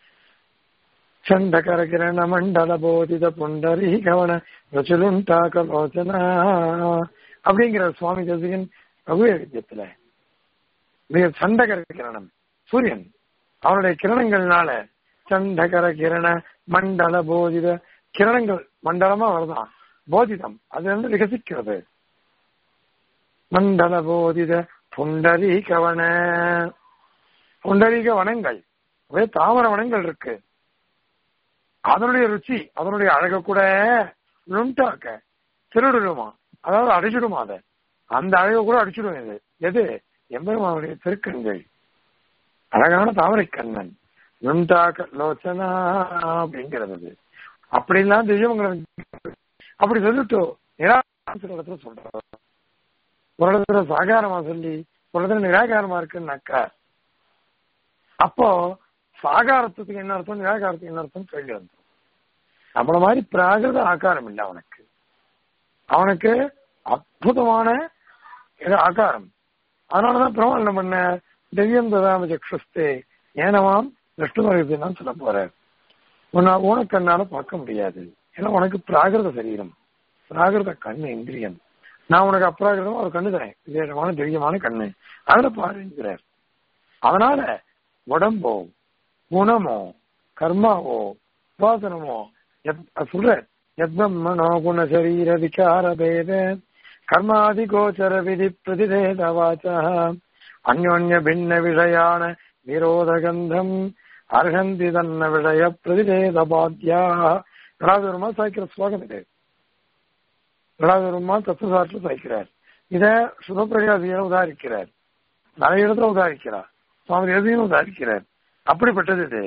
சண்டகர கிரண மண்டல போதித புண்டரி கவன ரசுலுண்டா கலோச்சனா அப்படிங்கிற சுவாமி தேசிகன் ரகுய வித்தியத்துல மிக சண்டகர கிரணம் சூரியன் அவனுடைய கிரணங்கள்னால சண்டகர கிரண மண்டல போதித கிரணங்கள் மண்டலமா வருதான் போதிதம் அது வந்து விகசிக்கிறது மண்டல போதித புண்டரீகவன புண்டரீக வனங்கள் ஒரே தாமர வனங்கள் இருக்கு அதனுடைய ருச்சி அதனுடைய அழக கூட நுண்டாக்க திருடுமா அதாவது அடிச்சுடுமா அதை அந்த அழக கூட அடிச்சுடும் இது எது எம்பெருமானுடைய திருக்கண்கள் அழகான தாமரை கண்ணன் நுண்டாக்க லோச்சனா அப்படிங்கிறது அது. அப்படிலாம் தெய்வங்களை அப்படி சொல்லிட்டு நிராகரிக்கிற இடத்துல சொல்றாரு ஒரு இடத்துல சாகாரமா சொல்லி ஒரு இடத்துல நிராகாரமா இருக்குன்னாக்கா அப்போ சாகாரத்துக்கு என்ன அர்த்தம் நிராகாரத்துக்கு என்ன அர்த்தம் கேள்வி வந்துடும் நம்மள மாதிரி பிராகிருத ஆகாரம் இல்லை அவனுக்கு அவனுக்கு அற்புதமான இது ஆகாரம் அதனாலதான் பெருமாள் என்ன பண்ண திவ்யம் ததாம சக்ஷஸ்தே ஏனவாம் விஷ்ணுமரத்துன்னு சொல்ல போறார் உன்னை ஊனக்கண்ணால பார்க்க முடியாது ஏன்னா உனக்கு பிராகிருத சரீரம் பிராகிருத கண்ணு இந்திரியம் நான் உனக்கு அப்ராகிருதம் ஒரு கண்ணு தரேன் விசேஷமான திவ்யமான கண்ணு அதுல பாருங்கிறார் அதனால உடம்போ குணமோ கர்மாவோ உபாசனமோ சொல்ற யத்மனோ குண சரீர விகார பேத கர்மாதி கோச்சர விதி பிரதிதேத வாச்ச அந்யோன்ய பின்ன விஷயான விரோதகந்தம் அர்ஹந்தி தன்ன விஷய பிரதிதேத பாத்தியா கலாதுரமா சாய்க்கிற ஸ்லோகம் இது கலாதுரமா தத்துவசாஸ்திரம் சாய்க்கிறார் இத சுபப்பிரகாசியில உதாரிக்கிறார் நிறைய இடத்துல உதாரிக்கிறார் சுவாமி எதையும் உதாரிக்கிறார் அப்படிப்பட்டது இது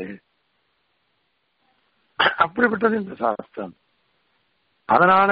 அப்படிப்பட்டது இந்த சாஸ்திரம் அதனால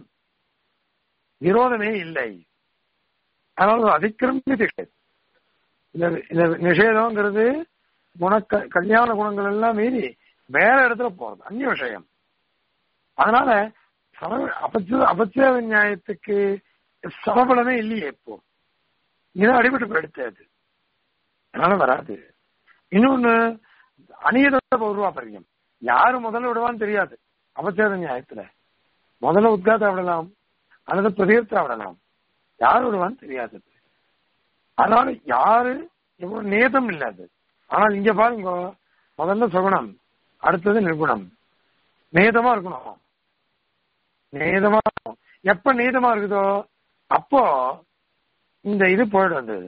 விரோதமே இல்லை அதனால அதிக்கிரமே கிடையாது இந்த நிஷேதம்ங்கிறது குண கல்யாண குணங்கள் எல்லாம் மீறி வேற இடத்துல போறது அந்நிய விஷயம் அதனால சம அபச்ச அபச்சேத நியாயத்துக்கு சமபலமே இல்லையே இப்போ இது அடிபட்டு போயிடுத்து அதனால வராது இன்னொன்னு அநியத பௌர்வாபரியம் யாரு முதல்ல விடுவான்னு தெரியாது அபச்சேத நியாயத்துல முதல்ல உத்காத்தா விடலாம் அல்லது பிரதீர்த்தா விடலாம் யார் விடுவான்னு தெரியாது அதனால யாரு எவ்வளவு நேதம் இல்லாது ஆனால் இங்க பாருங்க முதல்ல சுகுணம் அடுத்தது நிர்குணம் நேதமா இருக்கணும் நேதமா இருக்கணும் எப்ப நேதமா இருக்குதோ அப்போ இந்த இது போயிடும் அது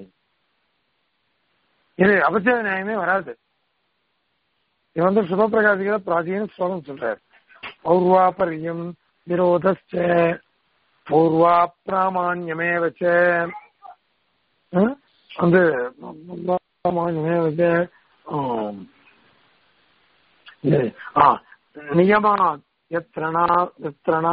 இது அபச்சேத நியாயமே வராது இது வந்து சுபப்பிரகாசிகள பிராச்சீன ஸ்லோகம் சொல்றார் பௌர்வாபரியம் விரோதச்ச பூர்வா பிராமான்யமே வச்ச வந்து பிராமான்யமே வச்ச நியமா எத்திரணா எத்திரணா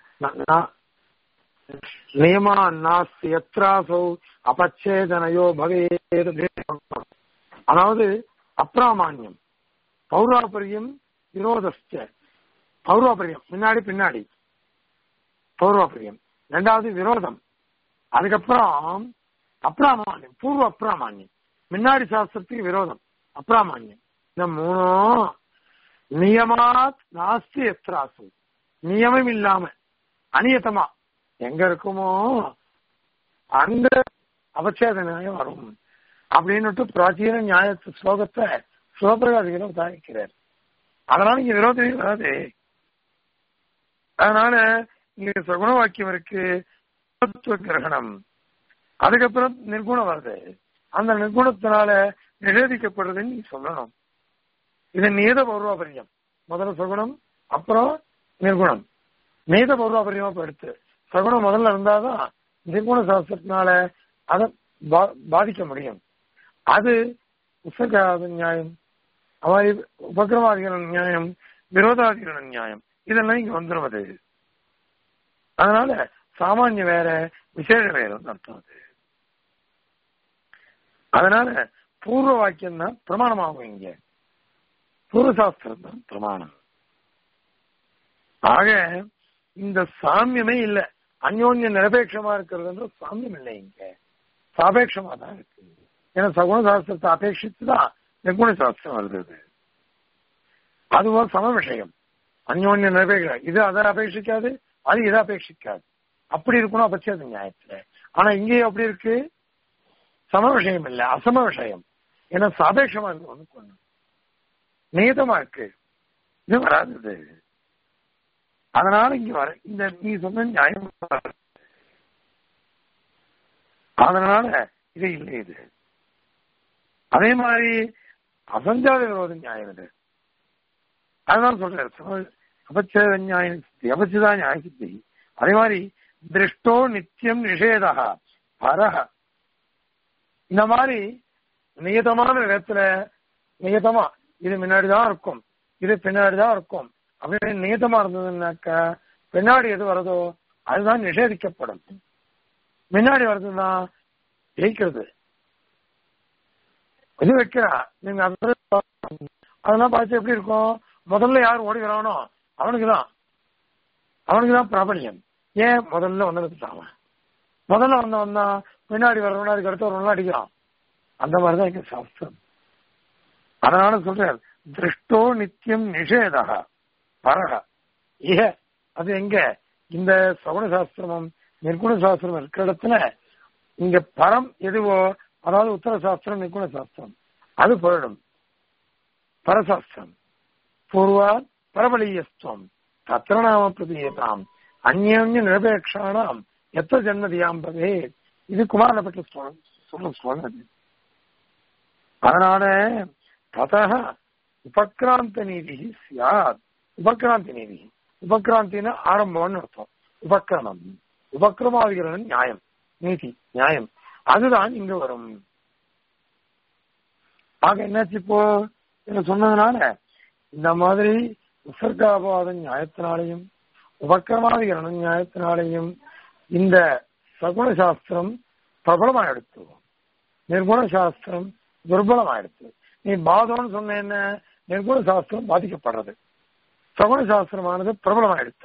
நியமா நாஸ்தி எத்ராசௌ அபச்சேதனையோ பவேத் அதாவது அப்பிராமான்யம் பௌராபரியம் விரோதஸ்ட பௌராபரியம் முன்னாடி பின்னாடி பௌராபரியம் ரெண்டாவது விரோதம் அதுக்கப்புறம் அப்ராமான்யம் பூர்வ அப்ராமான்யம் முன்னாடி சாஸ்திரத்துக்கு விரோதம் அப்ராமான்யம் இந்த மூணும் நியமாத் நாஸ்தி எத்ராசு நியமம் இல்லாம அநியத்தமா எங்க இருக்குமோ அந்த அபச்சேத நியாயம் வரும் அப்படின்னுட்டு பிராச்சீன நியாயத்து ஸ்லோகத்தை சிவபிரகாசிகளும் உதாரிக்கிறார் அதனால இங்க விரோதமே வராது அதனால இங்க சகுண வாக்கியம் இருக்கு கிரகணம் அதுக்கப்புறம் நிர்குணம் வருது அந்த நிர்குணத்தினால நிஷேதிக்கப்படுறதுன்னு நீ சொல்லணும் இது நீத பௌர்வாபரியம் முதல்ல சகுணம் அப்புறம் நிர்குணம் நீத பௌர்வாபரியமா எடுத்து சகுணம் முதல்ல இருந்தாதான் நிர்குண சாஸ்திரத்தினால அதை பாதிக்க முடியும் அது உசகாத நியாயம் அவாய் உபக்கிரவாதிகள நியாயம் விரோதாதிகள நியாயம் இதெல்லாம் இங்க வந்துடும் அது அதனால சாமானிய வேற விசேஷ வேற அர்த்தம் அது அதனால பூர்வ வாக்கியம் தான் பிரமாணமாகும் இங்க பூர்வ சாஸ்திரம் தான் பிரமாணம் ஆக இந்த சாமியமே இல்ல அந்யோன்ய நிரபேட்சமா இருக்கிறது சாமியம் இல்லை இங்க சாபேட்சமா தான் இருக்கு ஏன்னா சகுன சாஸ்திரத்தை அபேட்சித்து தான் நிர்குண சாஸ்திரம் வருது அது. அதுவும் சம விஷயம் அந்யோன்ய நிரபேட்சம் இது அதை அபேட்சிக்காது அது இதை அபேட்சிக்காது அப்படி இருக்கணும் அபட்சது நியாயத்துல ஆனா இங்கேயும் அப்படி இருக்கு சம விஷயம் இல்ல அசம விஷயம் ஏன்னா சாபேட்சமா இருக்கு ஒண்ணுக்கு ஒண்ணு நியதமா இருக்கு இது வராது இது. அதனால இங்க வர இந்த நீ சொன்ன நியாயம் வராது. அதனால இது இல்லை இது அதே மாதிரி அசஞ்சாத விரோத நியாயம் இது அதுதான் சொல்றாரு அபச்சேத நியாய சித்தி அபச்சிதா நியாய சித்தி அதே மாதிரி திருஷ்டோ நித்தியம் நிஷேதா பரஹ இந்த மாதிரி நியதமான இடத்துல நியதமா இது முன்னாடிதான் இருக்கும் இது பின்னாடிதான் இருக்கும் அப்படின்னு நியதமா இருந்ததுன்னாக்கா பின்னாடி எது வருதோ அதுதான் நிஷேதிக்கப்படும் முன்னாடி வருதுன்னா ஜெயிக்கிறது இது வைக்கிறா நீங்க அது- அதெல்லாம் பார்த்து எப்படி இருக்கும் முதல்ல யார் ஓடுகிறானோ அவனுக்கு தான் அவனுக்கு தான் பிரபலியம் ஏன் முதல்ல வந்ததுட்டான் முதல்ல வந்தவன் தான் பின்னாடி வரவனா அதுக்கு அடுத்து வரவனா அடிக்கிறான் அந்த மாதிரிதான் இங்க சாஸ்திரம் அதனால சொல்றார் திருஷ்டோ நித்தியம் நிஷேதா பரக இக அது எங்க இந்த சகுன சாஸ்திரமும் நிர்குண சாஸ்திரம் இருக்கிற இடத்துல இங்க பரம் எதுவோ அதாவது உத்தர சாஸ்திரம் நிர்குண சாஸ்திரம் அது போயிடும் பரசாஸ்திரம் பூர்வாத் பரபலீயஸ்துவம் தத்திர நாம பிரதீயதாம் அந்யோன்ய நிரபேட்சானாம் எத்த ஜென்மதியாம் பவே இது குமாரப்பட்ட சொல்ல சொல்றது அதனால ததா உபக்ராந்த நீதி சியாத் உபக்ராந்தி நீதி உபக்ராந்தின்னு ஆரம்பம்னு அர்த்தம் உபக்கிரமம் உபக்கிரமாதிகரணம் நியாயம் நீதி நியாயம் அதுதான் இங்க வரும் ஆக என்னாச்சு இப்போ இதை சொன்னதுனால இந்த மாதிரி உசர்காபாத நியாயத்தினாலையும் உபக்கிரமாதிகரண நியாயத்தினாலையும் இந்த சகுண சாஸ்திரம் பிரபலமாயிடுத்து நிர்குண சாஸ்திரம் துர்பலமாயிடுச்சு நீ பாதம்னு சொன்ன என்ன நிர்குண சாஸ்திரம் பாதிக்கப்படுறது சகுண சாஸ்திரமானது பிரபலமாயிடுச்சு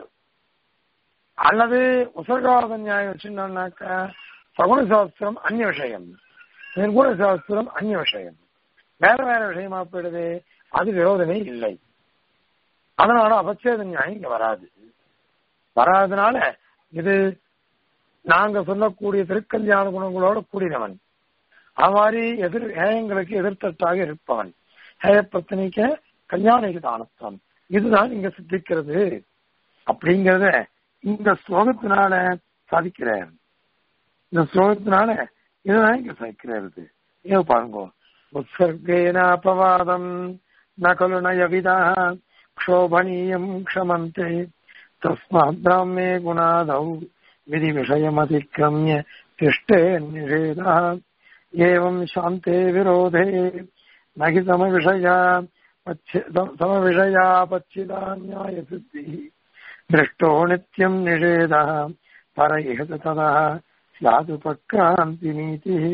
அல்லது உசர்காத நியாயம் வச்சுருந்தாக்க சகுண சாஸ்திரம் அந்நிய விஷயம் நிர்குண சாஸ்திரம் அந்நிய விஷயம் வேற வேற விஷயமா போயிடுது அது விரோதமே இல்லை அதனால அபச்சேத நியாயம் இங்க வராது வராதனால இது நாங்க சொல்லக்கூடிய திருக்கல்யாண குணங்களோட கூடினவன் அது மாதிரி எதிர் ஹேயங்களுக்கு எதிர்த்தட்டாக இருப்பவன் ஹேய பிரச்சனைக்க கல்யாணிக்கு தானத்துவம் இதுதான் இங்க சித்திக்கிறது அப்படிங்கறத இந்த ஸ்லோகத்தினால சாதிக்கிறார் இந்த ஸ்லோகத்தினால இதுதான் இங்க சாதிக்கிறது ஏ பாருங்க உத்சர்கேனாபவாதம் நகலு நயவிதா க்ஷோபணீயம் க்ஷமந்தே தஸ்மாத் பிராமே குணாதௌ விதி விஷயமதிக்கிரமிய திஷ்டே நிஷேதா एवं शान्ते विरोधे न हि समविषया समविषयापच्छिदा न्यायसिद्धिः दृष्टो नित्यम् निषेधः पर इह ततः स्यादुपक्रान्तिनीतिः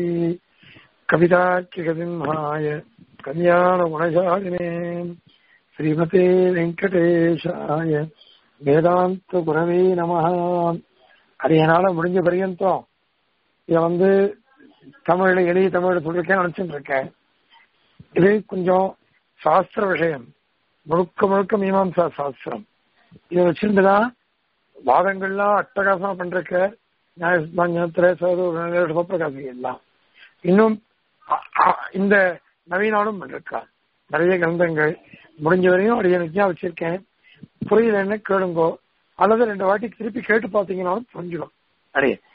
कवितार्किकसिंहाय कल्याणगुणशालिने श्रीमते வெங்கடேஷாய வேதாந்த குரவே நம அரியனால முடிஞ்ச பரியந்தம் இத வந்து தமிழ்ல எளிய தமிழ் சொல்லிருக்கேன் நினைச்சுட்டு இருக்கேன் இது கொஞ்சம் சாஸ்திர விஷயம் முழுக்க முழுக்க மீமாம்சா சாஸ்திரம் இதை வச்சிருந்துதான் வாதங்கள்லாம் அட்டகாசமா பண்றக்க நியாயத்துல சிவப்பிரகாசி எல்லாம் இன்னும் இந்த நவீனாலும் பண்றக்கா நிறைய கிரந்தங்கள் முடிஞ்ச வரையும் அடைய நிச்சயம் வச்சிருக்கேன் புரியலன்னு கேளுங்கோ அல்லது ரெண்டு வாட்டி திருப்பி கேட்டு பாத்தீங்கன்னாலும் புரிஞ்சிடும் அடைய